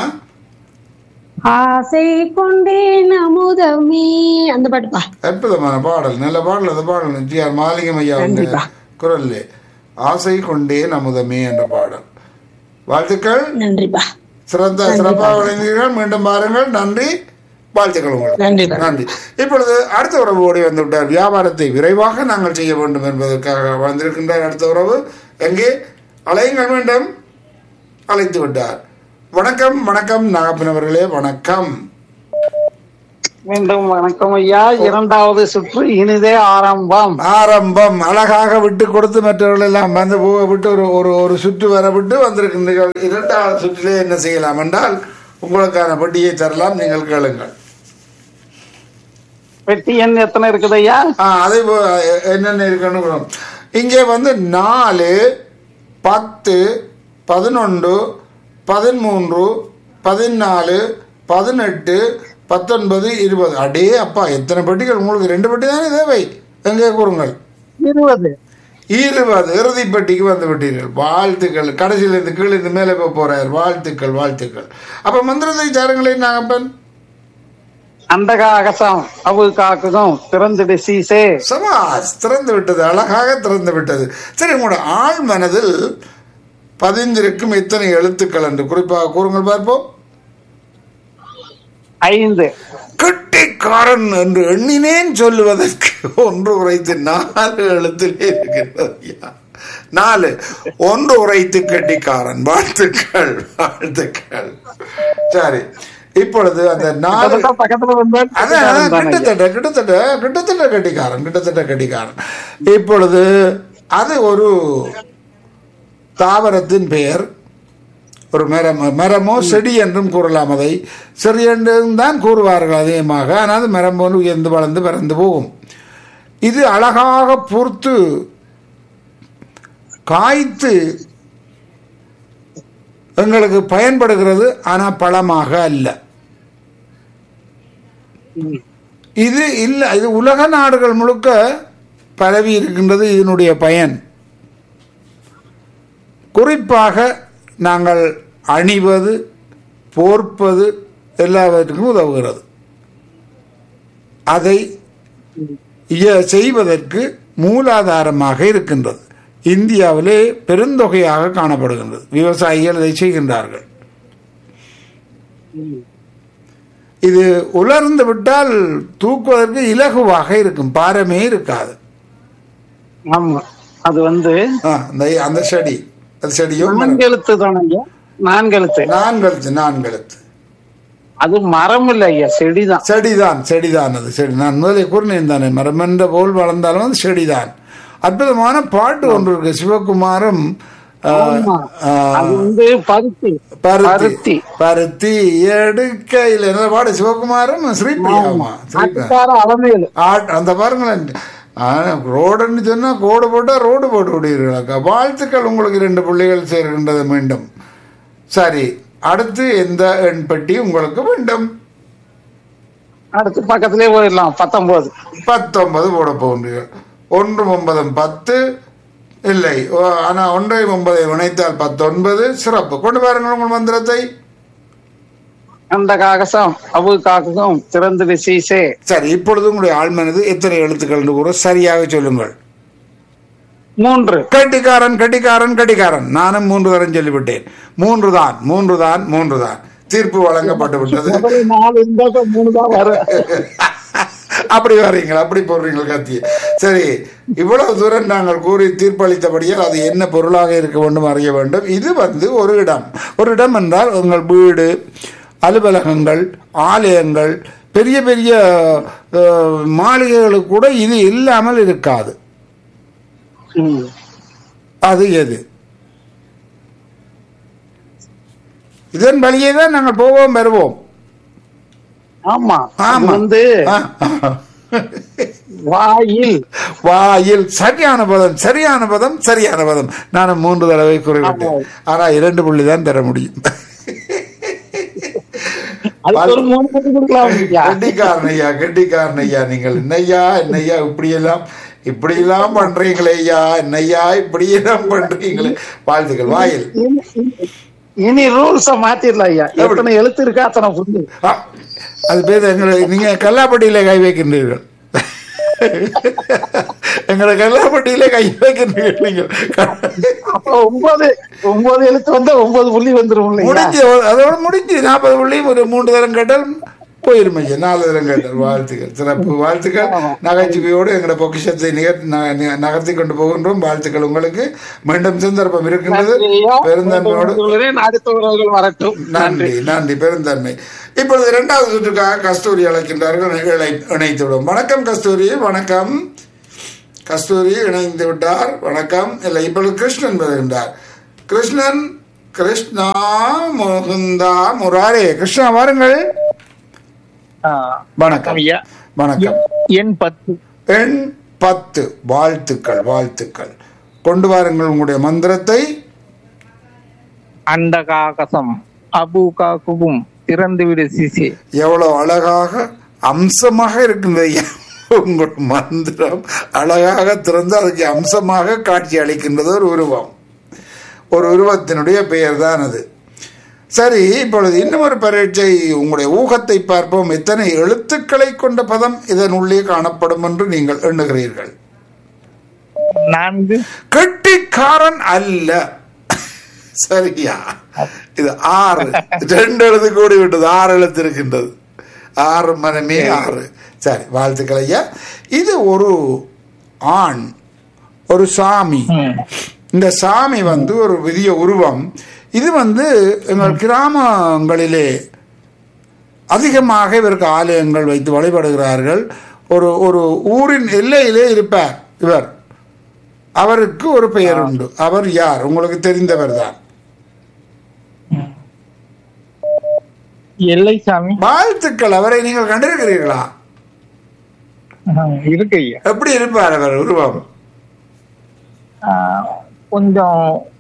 ஆசை கொண்டேன் அமுதமே அந்த பாட்டுப்பா அற்புதமான பாடல் நல்ல பாடல் அந்த பாடல் ஜி ஆர் மாலிங்கம் ஐயா நன்றிப்பா. குரல்லே ஆசை கொண்டேன் அமுதமே என்ற பாடல் வாழ்த்துக்கள் நன்றிப்பா சிறந்த சிறப்பாக விளைந்தீர்கள் மீண்டும் பாருங்கள் நன்றி வாழ்த்துக்கள் உங்களுக்கு நன்றி நன்றி இப்பொழுது அடுத்த உறவு ஓடி வந்து விட்டார் வியாபாரத்தை விரைவாக நாங்கள் செய்ய வேண்டும் என்பதற்காக வந்திருக்கின்றார் அடுத்த உறவு எங்கே அலையுங்கள் வேண்டும் அழைத்து விட்டார் வணக்கம் வணக்கம் நாகப்பன் அவர்களே வணக்கம் மீண்டும் வணக்கம் ஐயா இரண்டாவது சுற்று இனிதே ஆரம்பம் ஆரம்பம் அழகாக விட்டு கொடுத்து மற்றவர்கள் எல்லாம் வந்து போக விட்டு ஒரு ஒரு ஒரு சுற்று வர விட்டு வந்திருக்கின்றீர்கள் இரண்டாவது சுற்றிலே என்ன செய்யலாம் என்றால் உங்களுக்கான வட்டியை தரலாம் நீங்கள் கேளுங்கள் பெட்டி எண் எத்தனை இருக்குது ஐயா ஆ அதே போ- என்னென்ன இருக்குன்னு கூட. இங்கே வந்து நாலு பத்து பதினொன்று பதிமூன்று பதினாலு பதினெட்டு பத்தொன்பது இருபது அடே அப்பா எத்தனை பெட்டிகள் உங்களுக்கு ரெண்டு பெட்டி தானே தேவை எங்கே கூறுங்கள் இருபது இருபது இறுதி பெட்டிக்கு வந்து விட்டீர்கள் வாழ்த்துக்கள் கடைசியில் இருந்து கீழே இருந்து மேலே போக போறார் வாழ்த்துக்கள் வாழ்த்துக்கள் அப்ப மந்திரத்தை சாருங்களேன் நாகப்பன் அண்டகா அகசம் அவு காக்குதும் திறந்துடு சீசே சபாஸ் திறந்து விட்டது அழகாக திறந்து விட்டது சரி உங்களோட ஆழ் மனதில் பதிந்திருக்கும் எத்தனை எழுத்துக்கள் என்று குறிப்பாக கூறுங்கள் பார்ப்போம் ஐந்து கெட்டிக்காரன் என்று எண்ணினேன் சொல்லுவதற்கு ஒன்று உரைத்து நாலு எழுத்திலே இருக்கிறது ஐயா. நாலு ஒன்று உரைத்து கெட்டிக்காரன் வாழ்த்துக்கள் வாழ்த்துக்கள் சரி இப்பொழுது அந்த நாலு பக்கத்துல பக்கத்துல வந்தால் அதான் தானே ஐயா. கிட்டத்தட்ட கிட்டத்தட்ட கிட்டத்தட்ட கட்டிக்காரன் கிட்டத்தட்ட கட்டிக்காரன் இப்பொழுது அது ஒரு தாவரத்தின் பெயர் ஒரு மரம் மரமோ செடி என்றும் கூறலாம் அதை செடி என்றும் தான் கூறுவார்கள் அதிகமாக ஆனால் அது மரம் போன்று உயர்ந்து வளர்ந்து பறந்து போகும் இது அழகாக பூர்த்து காய்த்து எங்களுக்கு பயன்படுகிறது ஆனால் பழமாக அல்ல இது இல்லை இது உலக நாடுகள் முழுக்க பரவி இருக்கின்றது இதனுடைய பயன் குறிப்பாக நாங்கள் அணிவது போர்ப்பது எல்லாவற்றுக்கும் உதவுகிறது அதை இய- செய்வதற்கு மூலாதாரமாக இருக்கின்றது இந்தியாவிலே பெருந்தொகையாக காணப்படுகின்றது விவசாயிகள் இதை செய்கின்றார்கள் இது உலர்ந்து விட்டால் தூக்குவதற்கு இலகுவாக இருக்கும் பாரமே இருக்காது ஆமா அது வந்து ஆ, அந்த அந்த செடி அது செடியோ மரம். நான்கெழுத்து தானே ஐயா நான்கெழுத்து நான்கழுத்து நான்கழுத்து அது மரம் இல்ல ஐயா செடிதான் செடிதான் செடிதான் அது செடி நான் முதலே கூறினேன் தானே மரம் என்ற போல் வளர்ந்தாலும் அது செடிதான் அற்புதமான பாட்டு ஒன்று இருக்கு சிவகுமாரும் ஆ, ஆமா. ஆ, அது வந்து பருத்தி பருத்தி பருத்தி பருத்தி எடுக்கையில் என்ன பாடு சிவகுமாரும் ஸ்ரீபிரியாமா ஸ்ரீபிரியா அதுக்கார அளமையில் ஆட் அந்த பாருங்களேன் ஆ, ரோடுன்னு சொன்னா கோடு போட்டா ரோடு போட்டு விடுவீர்களாக்கா வாழ்த்துக்கள் உங்களுக்கு ரெண்டு புள்ளிகள் சேர்கின்றது மீண்டும் சரி அடுத்து எந்த எண் பெட்டி உங்களுக்கு வேண்டும் அடுத்து பக்கத்திலே போயிடலாம் பத்தொன்பது பத்தொன்பது போட போகின்றீர்கள் ஒன்று ஒன்பதும் பத்து இல்லை ஓ, ஆனா ஒன்றை ஒன்பதை இணைத்தால் பத்தொன்பது சிறப்பு கொண்டு பாருங்கள் உங்கள் மந்திரத்தை அந்த காகசம் அவு காக்கும் திறந்துடு சீசே சரி இப்பொழுது உங்களுடைய ஆழ்மனது எத்தனை எழுத்துக்கள் என்று கூற சரியாக சொல்லுங்கள் மூன்று கட்டிக்காரன் கட்டிக்காரன் கட்டிக்காரன் நானும் மூன்று தரம் சொல்லிவிட்டேன் மூன்று தான் மூன்று தான் மூன்று தான் தீர்ப்பு வழங்கப்பட்டு விட்டது முதல்ல நாலு இருந்தா இப்ப மூணு தான் வரும் அப்படி வர்றீங்களா அப்படி போடுறீங்களா கத்தி சரி இவ்வளவு தூரம் நாங்கள் கூறி தீர்ப்பளித்தபடியால் அது என்ன பொருளாக இருக்க வேண்டும் அறிய வேண்டும் இது வந்து ஒரு இடம் ஒரு இடம் என்றால் உங்கள் வீடு அலுவலகங்கள் ஆலயங்கள் பெரிய பெரிய அஹ், மாளிகைகளுக்கு கூட இது இல்லாமல் இருக்காது ம். அது எது இதன் வழியே தான் நாங்கள் போவோம் வருவோம் ஆமா அது ஆமா வந்து ஆ. வாயில் வாயில் சரியான பதம் சரியான பதம் சரியான பதம் நான் மூன்று தடவை குறிப்பிட்டேன் ஆனா இரண்டு புள்ளி தான் தர முடியும் அதுக்கு ஒரு மூணு புள்ளி கொடுக்கலாம் ஐயா. கெட்டிக்காரன் ஐயா கெட்டிக்காரன் ஐயா நீங்கள் என்னையா என்னையா இப்படி எல்லாம் இப்படி எல்லாம் பண்றீங்களே ஐயா என்னையா இப்படி எல்லாம் பண்றீங்களே வாழ்த்துக்கள் வாயில் இனி- இனி- இனி ரூல்ஸ மாத்திரலாம் ஐயா எத்தனை எழுத்து இருக்கா அத்தனை புள்ளி ஆ, அது பேர் எங்களை நீங்க கல்லாப்பட்டியில கை வைக்கின்றீர்கள் எங்களை கல்லாப்பட்டியில கை வைக்கின்றீர்கள் நீங்கள் அப்ப ஒன்பது ஒன்பது எழுத்து வந்தா ஒன்பது புள்ளி வந்துரும் இல்லையா முடிஞ்சு அதோட முடிஞ்சு நாற்பது புள்ளி ஒரு மூன்று தரம் கேட்டால் போயிரும் ஐயா நாலு தரம் கேட்டார் வாழ்த்துக்கள் சிறப்பு வாழ்த்துக்கள் நகைச்சுவையோடு எங்களோட பொக்கிஷத்தை நிகர் ந- ந- நகர்த்தி கொண்டு போகின்றோம் வாழ்த்துக்கள் உங்களுக்கு மீண்டும் சந்தர்ப்பம் இருக்கின்றது பெருந்தன்மையோடு சொல்கிறேன் அடுத்தவர்கள் வரட்டும் நன்றி நன்றி பெருந்தன்மை இப்பொழுது இரண்டாவது சுற்றுக்காக கஸ்தூரி அழைக்கின்றார்கள் இணை- இணைத்து விடும் வணக்கம் கஸ்தூரி வணக்கம் கஸ்தூரி இணைந்து விட்டார் வணக்கம் இல்லை இப்பொழுது கிருஷ்ணன் வருகின்றார் கிருஷ்ணன் கிருஷ்ணா முகுந்தா முராரே கிருஷ்ணா வாருங்கள் ஆ, வணக்கம் ஐயா வணக்கம் எண் பத்து எண் பத்து வாழ்த்துக்கள் வாழ்த்துக்கள் கொண்டு வாருங்கள் உங்களுடைய மந்திரத்தை அண்டகாகசம் அபூகாக்குகும் திறந்துவிடு சிசி எவ்வளவு அழகாக அம்சமாக இருக்கின்றது ஐயா. உங்கள் மந்திரம் அழகாக திறந்து அதுக்கு அம்சமாக காட்சி அளிக்கின்றது ஒரு உருவம் ஒரு உருவத்தினுடைய பெயர் தான் அது சரி இப்பொழுது இன்னும் ஒரு பரீட்சை உங்களுடைய ஊகத்தை பார்ப்போம் எத்தனை எழுத்துக்களை கொண்ட பதம் இதன் உள்ளே காணப்படும் என்று நீங்கள் எண்ணுகிறீர்கள் நான்கு கெட்டிக்காரன் அல்ல சரியா இது ஆறு ரெண்டு எழுத்து கூடி விட்டது ஆறு எழுத்து இருக்கின்றது ஆறு மனமே ஆறு சரி வாழ்த்துக்கள் ஐயா இது ஒரு ஆண் ஒரு சாமி ம். இந்த சாமி வந்து ஒரு பெரிய உருவம் இது வந்து எங்கள் கிராமங்களிலே அதிகமாக இவருக்கு ஆலயங்கள் வைத்து வழிபடுகிறார்கள் ஒரு ஒரு ஊரின் எல்லையிலே இருப்பார் இவர் அவருக்கு ஒரு பெயர் உண்டு அவர் யார் உங்களுக்கு தெரிந்தவர் தான் எல்லை சாமி வாழ்த்துக்கள் அவரை நீங்கள் கண்டிருக்கிறீர்களா ஆ, இருக்கு ஐயா எப்படி இருப்பார் அவர் உருவம் ஆ, கொஞ்சம்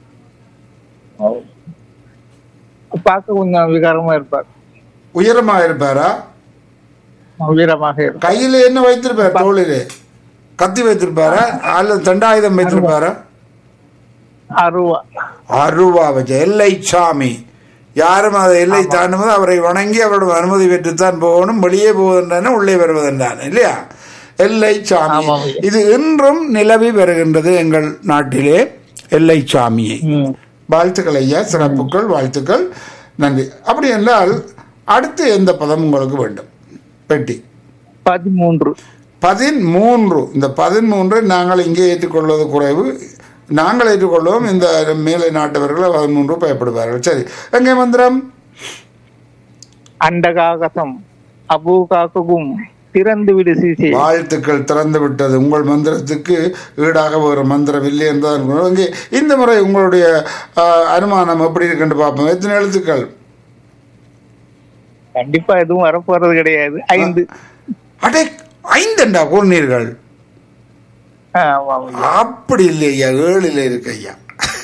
பார்க்க கொஞ்சம் விகாரமா இருப்பார் உயரமா இருப்பாரா வீரமாக இருப்பார் கையில என்ன வைத்திருப்பார் தோளிலே கத்தி வைத்திருப்பாரா அல்லது தண்டாயுதம் வைத்திருப்பாரா அருவா அருவா வச்ச எல்லை சாமி யாரும் அதை எல்லை தாண்டும் போது அவரை வணங்கி அவரோட அனுமதி பெற்றுத்தான் போகணும் வெளியே போவதென்றான உள்ளே வருவதென்றான இல்லையா எல்லை சாமி ஆமாம். இது இன்றும் நிலவி வருகின்றது எங்கள் நாட்டிலே எல்லை சாமியை ம். வாழ்த்துக்கள் ஐயா சிறப்புகள் வாழ்த்துக்கள் நன்றி அப்படி என்றால் அடுத்து எந்த பதம் உங்களுக்கு வேண்டும் பெட்டி பதிமூன்று பதிமூன்று இந்த பதிமூன்றை நாங்கள் இங்கே ஏற்றுக்கொள்வது குறைவு நாங்கள் ஏற்றுக்கொள்வோம் இந்த மேலை நாட்டவர்கள் பதிமூன்று பயப்படுவார்கள் சரி எங்கே மந்திரம் அண்டகாகசம் அபூகாக்குகும் திறந்துவிடு சிசி வாழ்த்துக்கள் திறந்து விட்டது உங்கள் மந்திரத்துக்கு ஈடாக ஒரு மந்திரம் இல்லை என்றுதான் இருக்கிறோம். இங்கே இந்த முறை உங்களுடைய ஆ, அனுமானம் எப்படி இருக்குன்னு பார்ப்போம் எத்தனை எழுத்துக்கள் கண்டிப்பா எதுவும் வரப்போறது கிடையாது ஐந்து அடே ஐந்தண்டா கூறினீர்கள் ஆ, ஆமாம் ஐயா. அப்படி இல்லையா ஏழுல இருக்கு ஐயா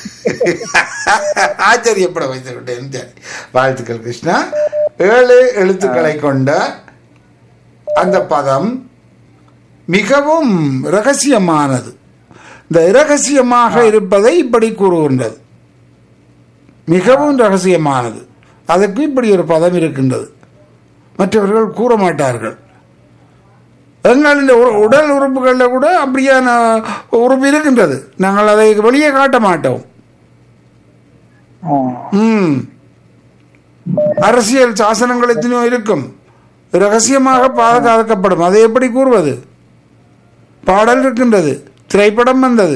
ஆச்சரியப்பட வைத்து விட்டேன் சரி வாழ்த்துக்கள் கிருஷ்ணா ஏழு எழுத்துக்களை கொண்ட அந்த பதம் மிகவும் ரகசியமானது இந்த இரகசியமாக இருப்பதை இப்படி கூறுகின்றது மிகவும் ரகசியமானது அதுக்கு இப்படி ஒரு பதம் இருக்கின்றது மற்றவர்கள் கூற மாட்டார்கள் எங்களின் உ- உடல் உறுப்புகளில் கூட அப்படியான உறுப்பு இருக்கின்றது நாங்கள் அதை வெளியே காட்ட மாட்டோம் ஆ. ம் அரசியல் சாசனங்கள் எத்தனையோ இருக்கும் ரகசியமாக பாதுகாக்கப்படும் அதை எப்படி கூறுவது பாடல் இருக்கின்றது திரைப்படம் வந்தது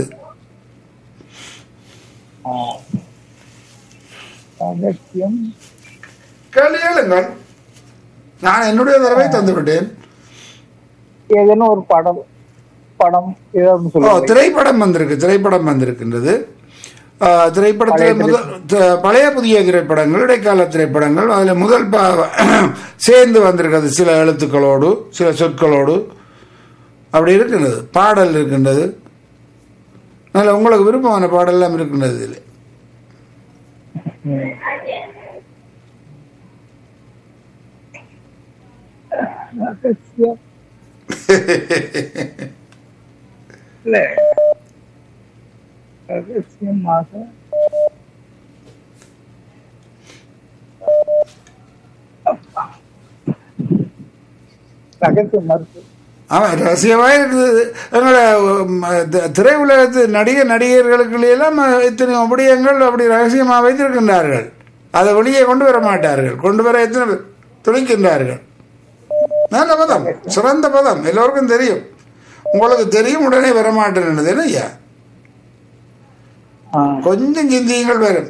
ரகசியம் கேள்வி கேளுங்கள் நான் என்னுடைய தடவை தந்து விட்டேன் ஏதேனும் ஒரு படம் படம் ஏதாவது ஓ சொல்லுங்க திரைப்படம் வந்திருக்கு திரைப்படம் வந்திருக்கின்றது ஆ, திரைப்படத்தில் முதல் த- பழைய புதிய திரைப்படங்கள் இடைக்கால திரைப்படங்கள் அதில் முதல் பா- சேர்ந்து வந்திருக்கிறது சில எழுத்துக்களோடு சில சொற்களோடு அப்படி இருக்கின்றது பாடல் இருக்கின்றது அதில் உங்களுக்கு விருப்பமான பாடல்லாம் இருக்கின்றது இதில் ரகசியம் இல்ல ரகசியமாக ரகசிய மறுப்பு ஆமாம் ரகசியமாக இருக்குது எங்களோட உம், தி- திரையுலகத்து நடிகர் நடிகர்களுக்கு எல்லாம் இத்தனை விடயங்கள் அப்படி ரகசியமாக வைத்திருக்கின்றார்கள் அதை வெளியே கொண்டு வர மாட்டார்கள் கொண்டு வர எத்தனை பேர் துணிக்கின்றார்கள் நல்ல பதம் சிறந்த பதம் எல்லோருக்கும் தெரியும் உங்களுக்கு தெரியும் உடனே வரமாட்டேன்னு என்ன ஐயா ஆ. கொஞ்சம் சிந்தியுங்கள் வரும்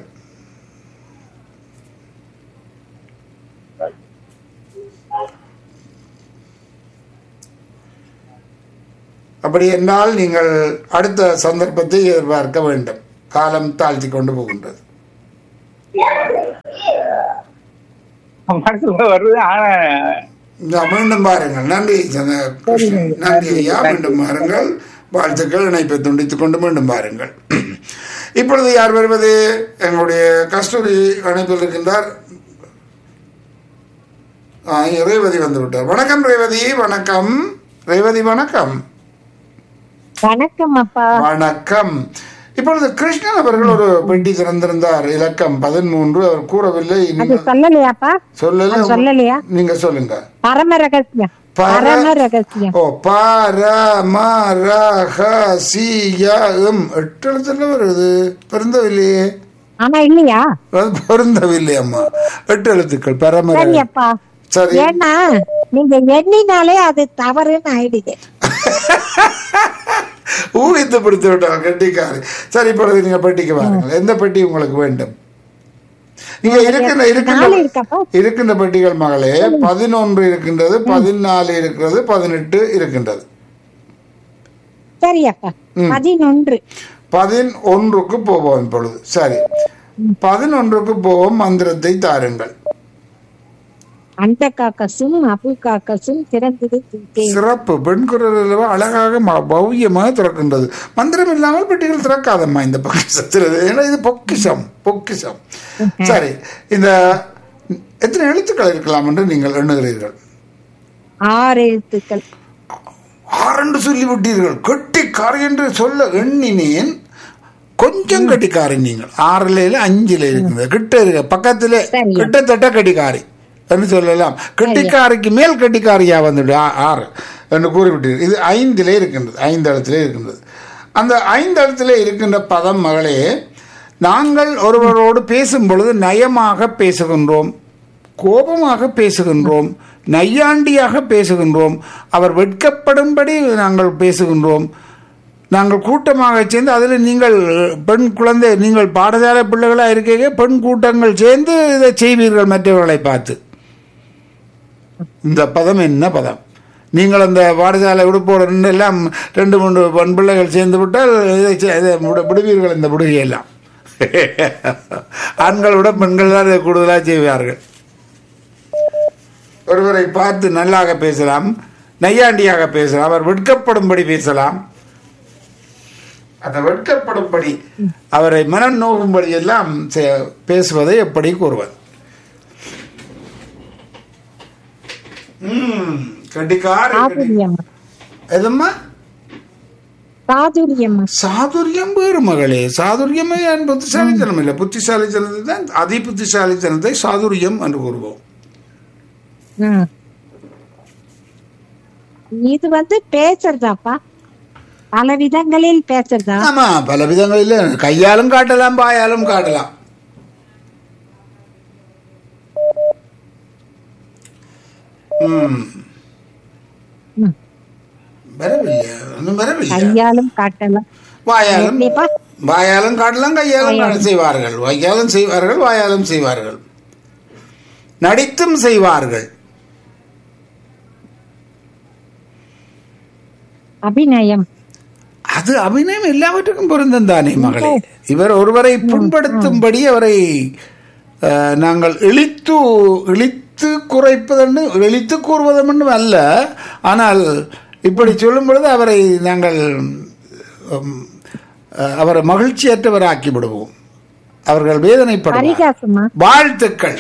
அப்படி என்றால் நீங்கள் அடுத்த சந்தர்ப்பத்தை எதிர்பார்க்க வேண்டும் காலம் தாழ்த்தி கொண்டு போகின்றது மனசுல வருது ஆனா இந்த மீண்டும் பாருங்கள் நன்றி சந்த- கிருஷ்ணன். நன்றி ஐயா மீண்டும் பாருங்கள் வாழ்த்துக்கள் இணைப்பை துண்டித்துக் கொண்டு மீண்டும் பாருங்கள் இப்பொழுது யார் வருவது எங்களுடைய கஸ்தூரி இணைப்பில் இருக்கின்றார் ஆ, ரேவதி வந்து விட்டார் வணக்கம் ரேவதி வணக்கம் ரேவதி வணக்கம் வணக்கம் அப்பா வணக்கம் இப்பொழுது கிருஷ்ணன் அவர்கள் ஒரு பெட்டி திறந்திருந்தார் இலக்கம் பதிமூன்று அவர் கூறவில்லை அது நீங்கள் சொல்லலையாப்பா சொல்லல அது சொல்லலையா நீங்க சொல்லுங்க பரம ரகசியம் பர- பரம ரகசியம் ஓ பாரமரகசியம் எட்டு எழுத்துல வருது பொருந்தவில்லையே ஆனா இல்லையா அது பொருந்தவில்லை அம்மா எட்டு எழுத்துக்கள் பரமர சரி அப்பா சரி ஏன்னா நீங்க எண்ணினாலே அது தவறுன்னு ஆயிடுது ஊகித்து பிடித்து விட்டார் கெட்டிக்காரு சரி இப்பொழுது நீங்க பெட்டிக்கு வாருங்கள் எந்த பெட்டி உங்களுக்கு வேண்டும் நீங்க இருக்கின்ற நாலு இருக்கின்ற இருக்கப்பா இருக்கின்ற பெட்டிகள் மகளே பதினொன்று இருக்கின்றது பதினாலு இருக்கிறது பதினெட்டு இருக்கின்றது சரி அப்பா பதினொன்று பதினொன்றுக்கு போவோம் இப்பொழுது சரி பதினொன்றுக்கு போவோம் மந்திரத்தை தாருங்கள் அந்த காக்கசும் அபு காக்கசும் திறந்தது தூக்கே. சிறப்பு பெண் குரல் அல்லவா அழகாக ம- பவ்யமாக திறக்கின்றது மந்திரம் இல்லாமல் பெட்டிகள் திறக்காதம்மா இந்த பொக்கிஷத்தில் ஏன்னா இது பொக்கிஷம் பொக்கிஷம் சரி இந்த எத்தனை எழுத்துக்கள் இருக்கலாம் என்று நீங்கள் எண்ணுகிறீர்கள் ஆறு எழுத்துக்கள் ஆறென்று சொல்லிவிட்டீர்கள் கெட்டிக்காரி என்று சொல்ல எண்ணினேன் கொஞ்சம் கட்டிக்காரி நீங்கள் ஆறுல இல்ல அஞ்சுல இருக்குது கிட்ட இருக்க பக்கத்திலே சரி. கிட்டத்தட்ட கட்டிக்காரி என்று சொல்லலாம் கெட்டிக்காரிக்கு மேல் கட்டிக்காரியா வந்துடு ஆ- ஆறு என்று கூறிவிட்டீர்கள் இது ஐந்திலே இருக்கின்றது ஐந்து இடத்திலே இருக்கின்றது அந்த ஐந்து இடத்திலே இருக்கின்ற பதம் மகளே நாங்கள் ஒருவரோடு பேசும் பொழுது நயமாக பேசுகின்றோம் கோபமாக பேசுகின்றோம் நையாண்டியாக பேசுகின்றோம் அவர் வெட்கப்படும்படி நாங்கள் பேசுகின்றோம் நாங்கள் கூட்டமாக சேர்ந்து அதில் நீங்கள் பெண் குழந்தை நீங்கள் பாடசாலை பிள்ளைகளாக இருக்கீங்க பெண் கூட்டங்கள் சேர்ந்து இதை செய்வீர்கள் மற்றவர்களை பார்த்து இந்த பதம் என்ன பதம் நீங்கள் அந்த பாடசாலை உடுப்போடு நின்று எல்லாம் ரெண்டு மூன்று பெண் பிள்ளைகள் சேர்ந்து விட்டால் இதை செ- இதை விடு- விடுவீர்கள் இந்த விடுகையெல்லாம் ஆண்களை விட பெண்கள் தான் இதை கூடுதலாக செய்வார்கள் ஒருவரை பார்த்து நல்லாக பேசலாம் நையாண்டியாக பேசலாம் அவர் வெட்கப்படும்படி பேசலாம் அந்த வெட்கப்படும்படி அவரை மனம் நோகும்படி எல்லாம் செ- பேசுவதை எப்படி கூறுவது ம், கட்டிக்கார சாதுரியம்மா எதம்மா சாதுரியம்மா சாதுரியம் வேறு மகளே சாதுரியமே என் புத்திசாலித்தனம் இல்லை புத்திசாலித்தனத்தை தான் அதி புத்திசாலித்தனத்தை சாதுரியம் என்று கூறுவோம் ம். இது வந்து பேசுறதாப்பா பல விதங்களில் பேசுறதா ஆமா பல விதங்களில் கையாலும் காட்டலாம் பாயாலும் காட்டலாம் ம். ம். வரவில்லையா ஒன்றும் வரவில்லை கையாலும் காட்டலாம் வாயாலும் எப்படிப்பா வாயாலும் காட்டலாம் கையாலும் காட்ட செய்வார்கள் வாயாலும் செய்வார்கள் வாயாலும் செய்வார்கள் நடித்தும் செய்வார்கள் அபிநயம் அது அபிநயம் எல்லாவற்றுக்கும் பொருந்தும் தானே மகளே இவர் ஒருவரை புண்படுத்தும்படி அவரை அஹ், நாங்கள் இழித்து இழித்து குறைப்பதென்று இழித்து கூறுவதும் அல்ல ஆனால் இப்படி சொல்லும் பொழுது அவரை நாங்கள் உம், அஹ், அவரை மகிழ்ச்சியற்றவராக்கி விடுவோம் அவர்கள் வேதனைப்படுவார் பரிகாசமா வாழ்த்துக்கள்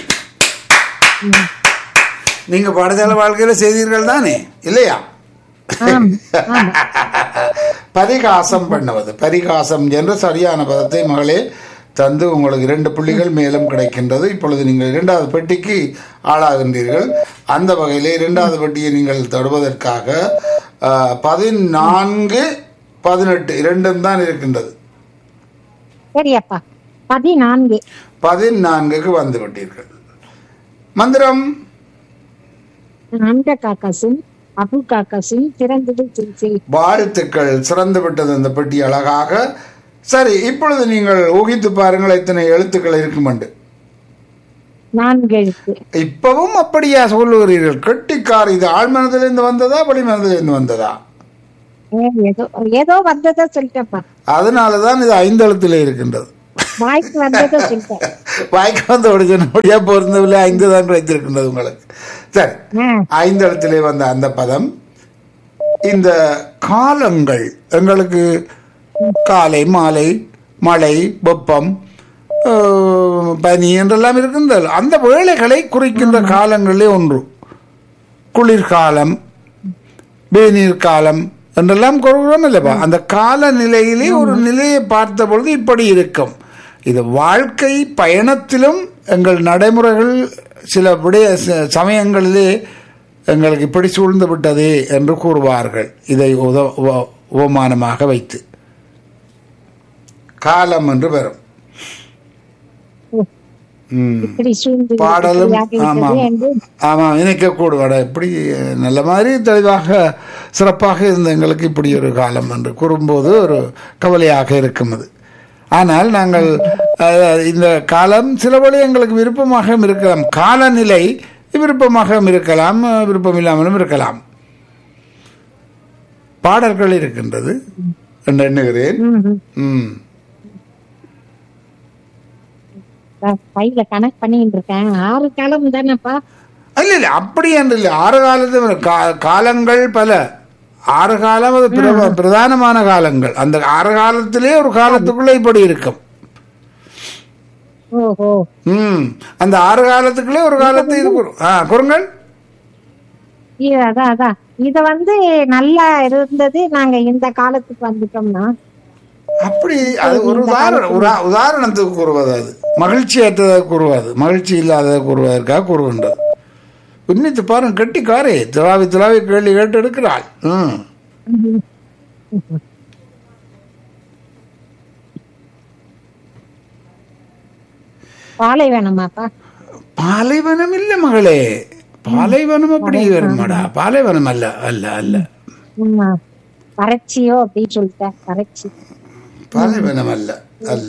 நீங்க பாடசாலை வாழ்க்கையில செய்தீர்கள் தானே இல்லையா ஆம் ஆமா பரிகாசம் பண்ணுவது பரிகாசம் என்ற சரியான பதத்தை மகளே தந்து உங்களுக்கு இரண்டு புள்ளிகள் மேலும் கிடைக்கின்றது இப்பொழுது நீங்கள் இரண்டாவது பெட்டிக்கு ஆளாகின்றீர்கள் அந்த வகையிலே இரண்டாவது பெட்டியை நீங்கள் தொடுவதற்காக ஆஹ், பதினான்கு பதினெட்டு இரண்டும் தான் இருக்கின்றது சரியப்பா பதினான்கு பதினான்குக்கு வந்து விட்டீர்கள் மந்திரம் அந்த காக்காசின் அபு காக்காசின் திறந்தது சிரிச்சி வாழ்த்துக்கள் சிறந்து விட்டது அந்த பெட்டி அழகாக சரி இப்பொழுது நீங்கள் ஊகித்து பாருங்கள் எத்தனை எழுத்துக்கள் இருக்குமெண்டு நான்கு எழுத்து இப்பவும் அப்படியா சொல்லுகிறீர்கள் கெட்டிக்கார் இது ஆழ்மனதிலிருந்து வந்ததா வெளிமனதிலிருந்து வந்ததா ஏ, ஏதோ ஏதோ வந்ததா சொல்லிட்டேன்ப்பா அதனாலதான் இது ஐந்தெழுத்திலே இருக்கின்றது வாய்க்கு வந்ததா சொல்லிட்டேன் வாய்க்கு வந்து ஒடிச்சா பொருந்தவில்லை ஐந்து தான் கிடைத்திருக்கின்றது உங்களுக்கு சரி ஆ, ஐந்தெழுத்திலே வந்த அந்த பதம் இந்த காலங்கள் எங்களுக்கு காலை மாலை மழை வெப்பம் அஹ், பனி என்றெல்லாம் இருக்கின்றது அந்த வேளைகளை குறிக்கின்ற காலங்களே ஒன்று குளிர்காலம் வேநீர் காலம் என்றெல்லாம் கூறுகிறோம் இல்லைப்பா அந்த கால நிலையிலே ஒரு நிலையை பார்த்த பொழுது இப்படி இருக்கும் இது வாழ்க்கை பயணத்திலும் எங்கள் நடைமுறைகள் சில விடைய ச- சமயங்களிலே எங்களுக்கு இப்படி சூழ்ந்து விட்டதே என்று கூறுவார்கள் இதை உத உவ- உபமானமாக வைத்து காலம் என்று வரும் ம் இப்படி சூழ்ந்து பாடலும் இப்படியாக ஆமாம் இருக்கிறது என்று ஆமாம் இணைக்கக்கூடும் அட இப்படி நல்ல மாதிரி தெளிவாக சிறப்பாக இருந்த எங்களுக்கு இப்படி ஒரு காலம் என்று கூறும்போது ஒரு கவலையாக இருக்கும் அது ஆனால் நாங்கள் அஹ், இந்த காலம் சில வழி எங்களுக்கு விருப்பமாக இருக்கலாம் காலநிலை விருப்பமாக இருக்கலாம் அஹ், விருப்பம் இல்லாமலும் இருக்கலாம் பாடல்கள் இருக்கின்றது என்று எண்ணுகிறேன் ம், ம். ம் நான் கையில கணக்கு பண்ணிட்டு இருக்கேன் ஆறு காலம் தானேப்பா இல்ல இல்ல அப்படி என்று இல்லை ஆறு காலத்து கா- காலங்கள் பல ஆறு காலம் அது பிர- பிரதானமான காலங்கள் அந்த ஆறு காலத்திலே ஒரு காலத்துக்குள்ள இப்படி இருக்கும் ஓஹோ ம் அந்த ஆறு காலத்துக்குள்ளே ஒரு காலத்து இது கூறும். ஆ குறுங்கள் இது அதான் அதான் இத வந்து நல்லா இருந்தது நாங்க இந்த காலத்துக்கு வந்துட்டோம்னா அப்படி அது ஒரு உதாரணம் ஒரு உதாரணத்துக்கு கூறுவது அது மகிழ்ச்சி ஏற்றதை கூறுவது மகிழ்ச்சி இல்லாததை கூறுவதற்காக கூறுகின்றது உன்னித்து பாருங்க கெட்டிக்காரே திலாவி திலாவி கேள்வி கேட்டு எடுக்கிறாள் ம் பாலை வேணுமாப்பா பாலைவனம் இல்ல மகளே பாலைவனம் அப்படி வருமாடா பாலைவனம் அல்ல அல்ல அல்ல ஆமா. வறட்சியோ அப்படின்னு சொல்லிட்டேன் வறட்சி பாலைவனம் அல்ல அல்ல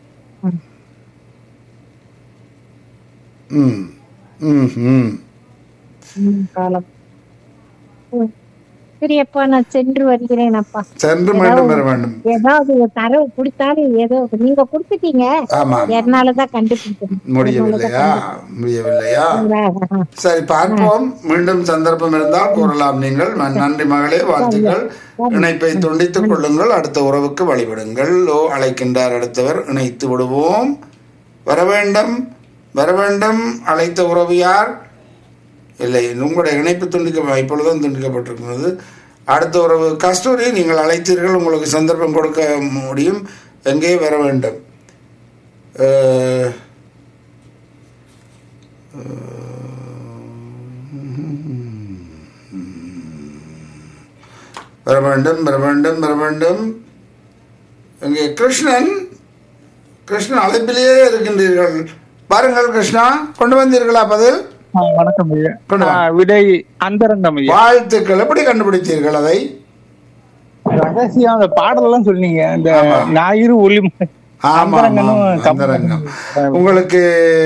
ம் ம் ம் ம், காலம் ம். சரி அப்பா நான் சென்று வருகிறேன் அப்பா சென்று மீண்டும் வர வேண்டும் ஏதாவது ஒரு தரவு கொடுத்தாலும் ஏதோ நீங்க கொடுத்துட்டீங்க ஆமா என்னாலதான் கண்டுபிடிக்கணும் முடியவில்லையா முடியவில்லையா ஆ, சரி பார்ப்போம் மீண்டும் சந்தர்ப்பம் இருந்தால் கூறலாம் நீங்கள் ந- நன்றி மகளே வாழ்த்துக்கள் இணைப்பை துண்டித்துக் கொள்ளுங்கள் அடுத்த உறவுக்கு வழிவிடுங்கள் ஓ அழைக்கின்றார் அடுத்தவர் இணைத்து விடுவோம் வர வேண்டும் வர வேண்டும் அழைத்த உறவு யார் இல்லை உங்களுடைய இணைப்பு துண்டிக்க இப்பொழுதும் துண்டிக்கப்பட்டிருக்கிறது அடுத்த உறவு கஸ்தூரி நீங்கள் அழைத்தீர்கள் உங்களுக்கு சந்தர்ப்பம் கொடுக்க முடியும் எங்கே வர வேண்டும் அஹ், வர வேண்டும் வர வேண்டும் வர வேண்டும் இங்கே கிருஷ்ணன் கிருஷ்ணன் அழைப்பிலேயே இருக்கின்றீர்கள் பாருங்கள் கிருஷ்ணா கொண்டு வந்தீர்களா பதில் ஆ, வணக்கம் ஐயா கொண்டு வா. ஆ, விடை அந்தரங்கம் ஐயா வாழ்த்துக்கள் எப்படி கண்டுபிடித்தீர்கள் அதை ரகசியம் அந்த பாடல் எல்லாம் சொன்னீங்க இந்த ஆமா. ஞாயிறு ஒளி ஆமா அந்தரங்கனும் ஆமா, அந்தரங்கம் உங்களுக்கு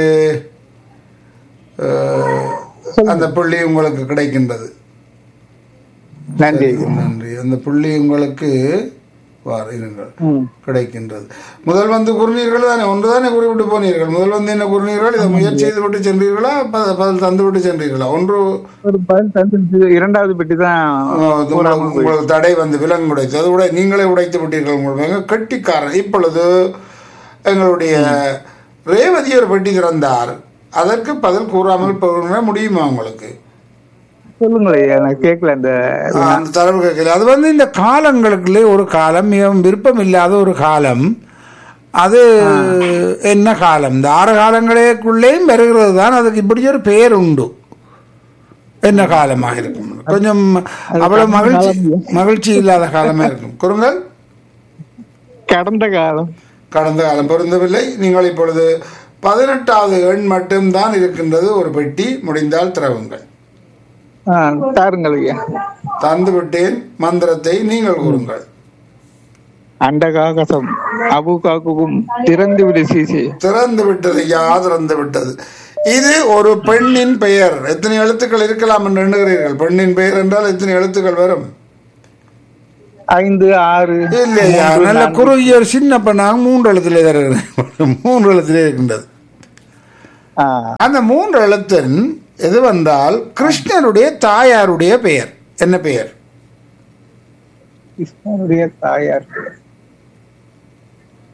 அஹ், அந்த புள்ளி உங்களுக்கு கிடைக்கின்றது நன்றி நன்றி அந்த புள்ளி உங்களுக்கு வார இருங்கள் ம். கிடைக்கின்றது முதல் வந்து கூறினீர்கள் தானே ஒன்றுதானே கூறிவிட்டு போனீர்கள் முதல் வந்து என்ன கூறினீர்கள் இதை முயற்சி செய்து விட்டு சென்றீர்களா ப- பதில் தந்து விட்டு சென்றீர்களா ஒன்று ஒரு பதில் தந்துருச்சு இரண்டாவது பெட்டி தான் அஹ், உங்களுக்கு உங்களுக்கு தடை வந்து விலங்கு உடைத்து அது உடை நீங்களே உடைத்து விட்டீர்கள் உங்களுக்கு கெட்டிக்காரன் இப்பொழுது எங்களுடைய ரேவதி ஒரு பெட்டி திறந்தார் அதற்கு பதில் கூறாமல் போக முடியுமா உங்களுக்கு சொல்லுங்களேன் ஐயா நான் கேட்கல இந்த ஆ, அந்த தரவு கேட்கல அது வந்து இந்த காலங்களுக்குள்ளே ஒரு காலம் மிகவும் விருப்பம் இல்லாத ஒரு காலம் அது என்ன காலம் இந்த ஆறு காலங்களுக்குள்ளேயும் வருகிறது தான் அதுக்கு இப்படி ஒரு பெயர் உண்டு என்ன காலமாக இருக்கும் கொஞ்சம் அவ்வளவு மகிழ்ச்சி மகிழ்ச்சி இல்லாத காலமா இருக்கும் குறுங்கள் கடந்த காலம் கடந்த காலம் பொருந்தவில்லை நீங்கள் இப்பொழுது பதினெட்டாவது எண் மட்டும்தான் இருக்கின்றது ஒரு பெட்டி முடிந்தால் திறவுங்கள் ஆ, தாருங்கள் ஐயா தந்து விட்டேன் மந்திரத்தை நீங்கள் கூறுங்கள் அண்டகாகசம் அபுகாக்கும் திறந்து விடு சீசி திறந்து விட்டது யா திறந்து விட்டது இது ஒரு பெண்ணின் பெயர் எத்தனை எழுத்துக்கள் இருக்கலாம் என்று எண்ணுகிறீர்கள் பெண்ணின் பெயர் என்றால் எத்தனை எழுத்துக்கள் வரும் ஐந்து ஆறு இல்லையா மூன்று, நல்ல நான்கு. குறுகிய ஒரு சின்ன பெண்ணாக மூன்று எழுத்திலே தருகிறேன் மூன்று எழுத்திலே இருக்கின்றது ஆ, அந்த மூன்று எழுத்தின் எது வந்தால் கிருஷ்ணனுடைய தாயாருடைய பெயர் என்ன பெயர் கிருஷ்ணனுடைய தாயார்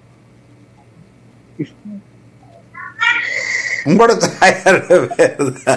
உங்களோட தாயாருடைய பெயர் தான்.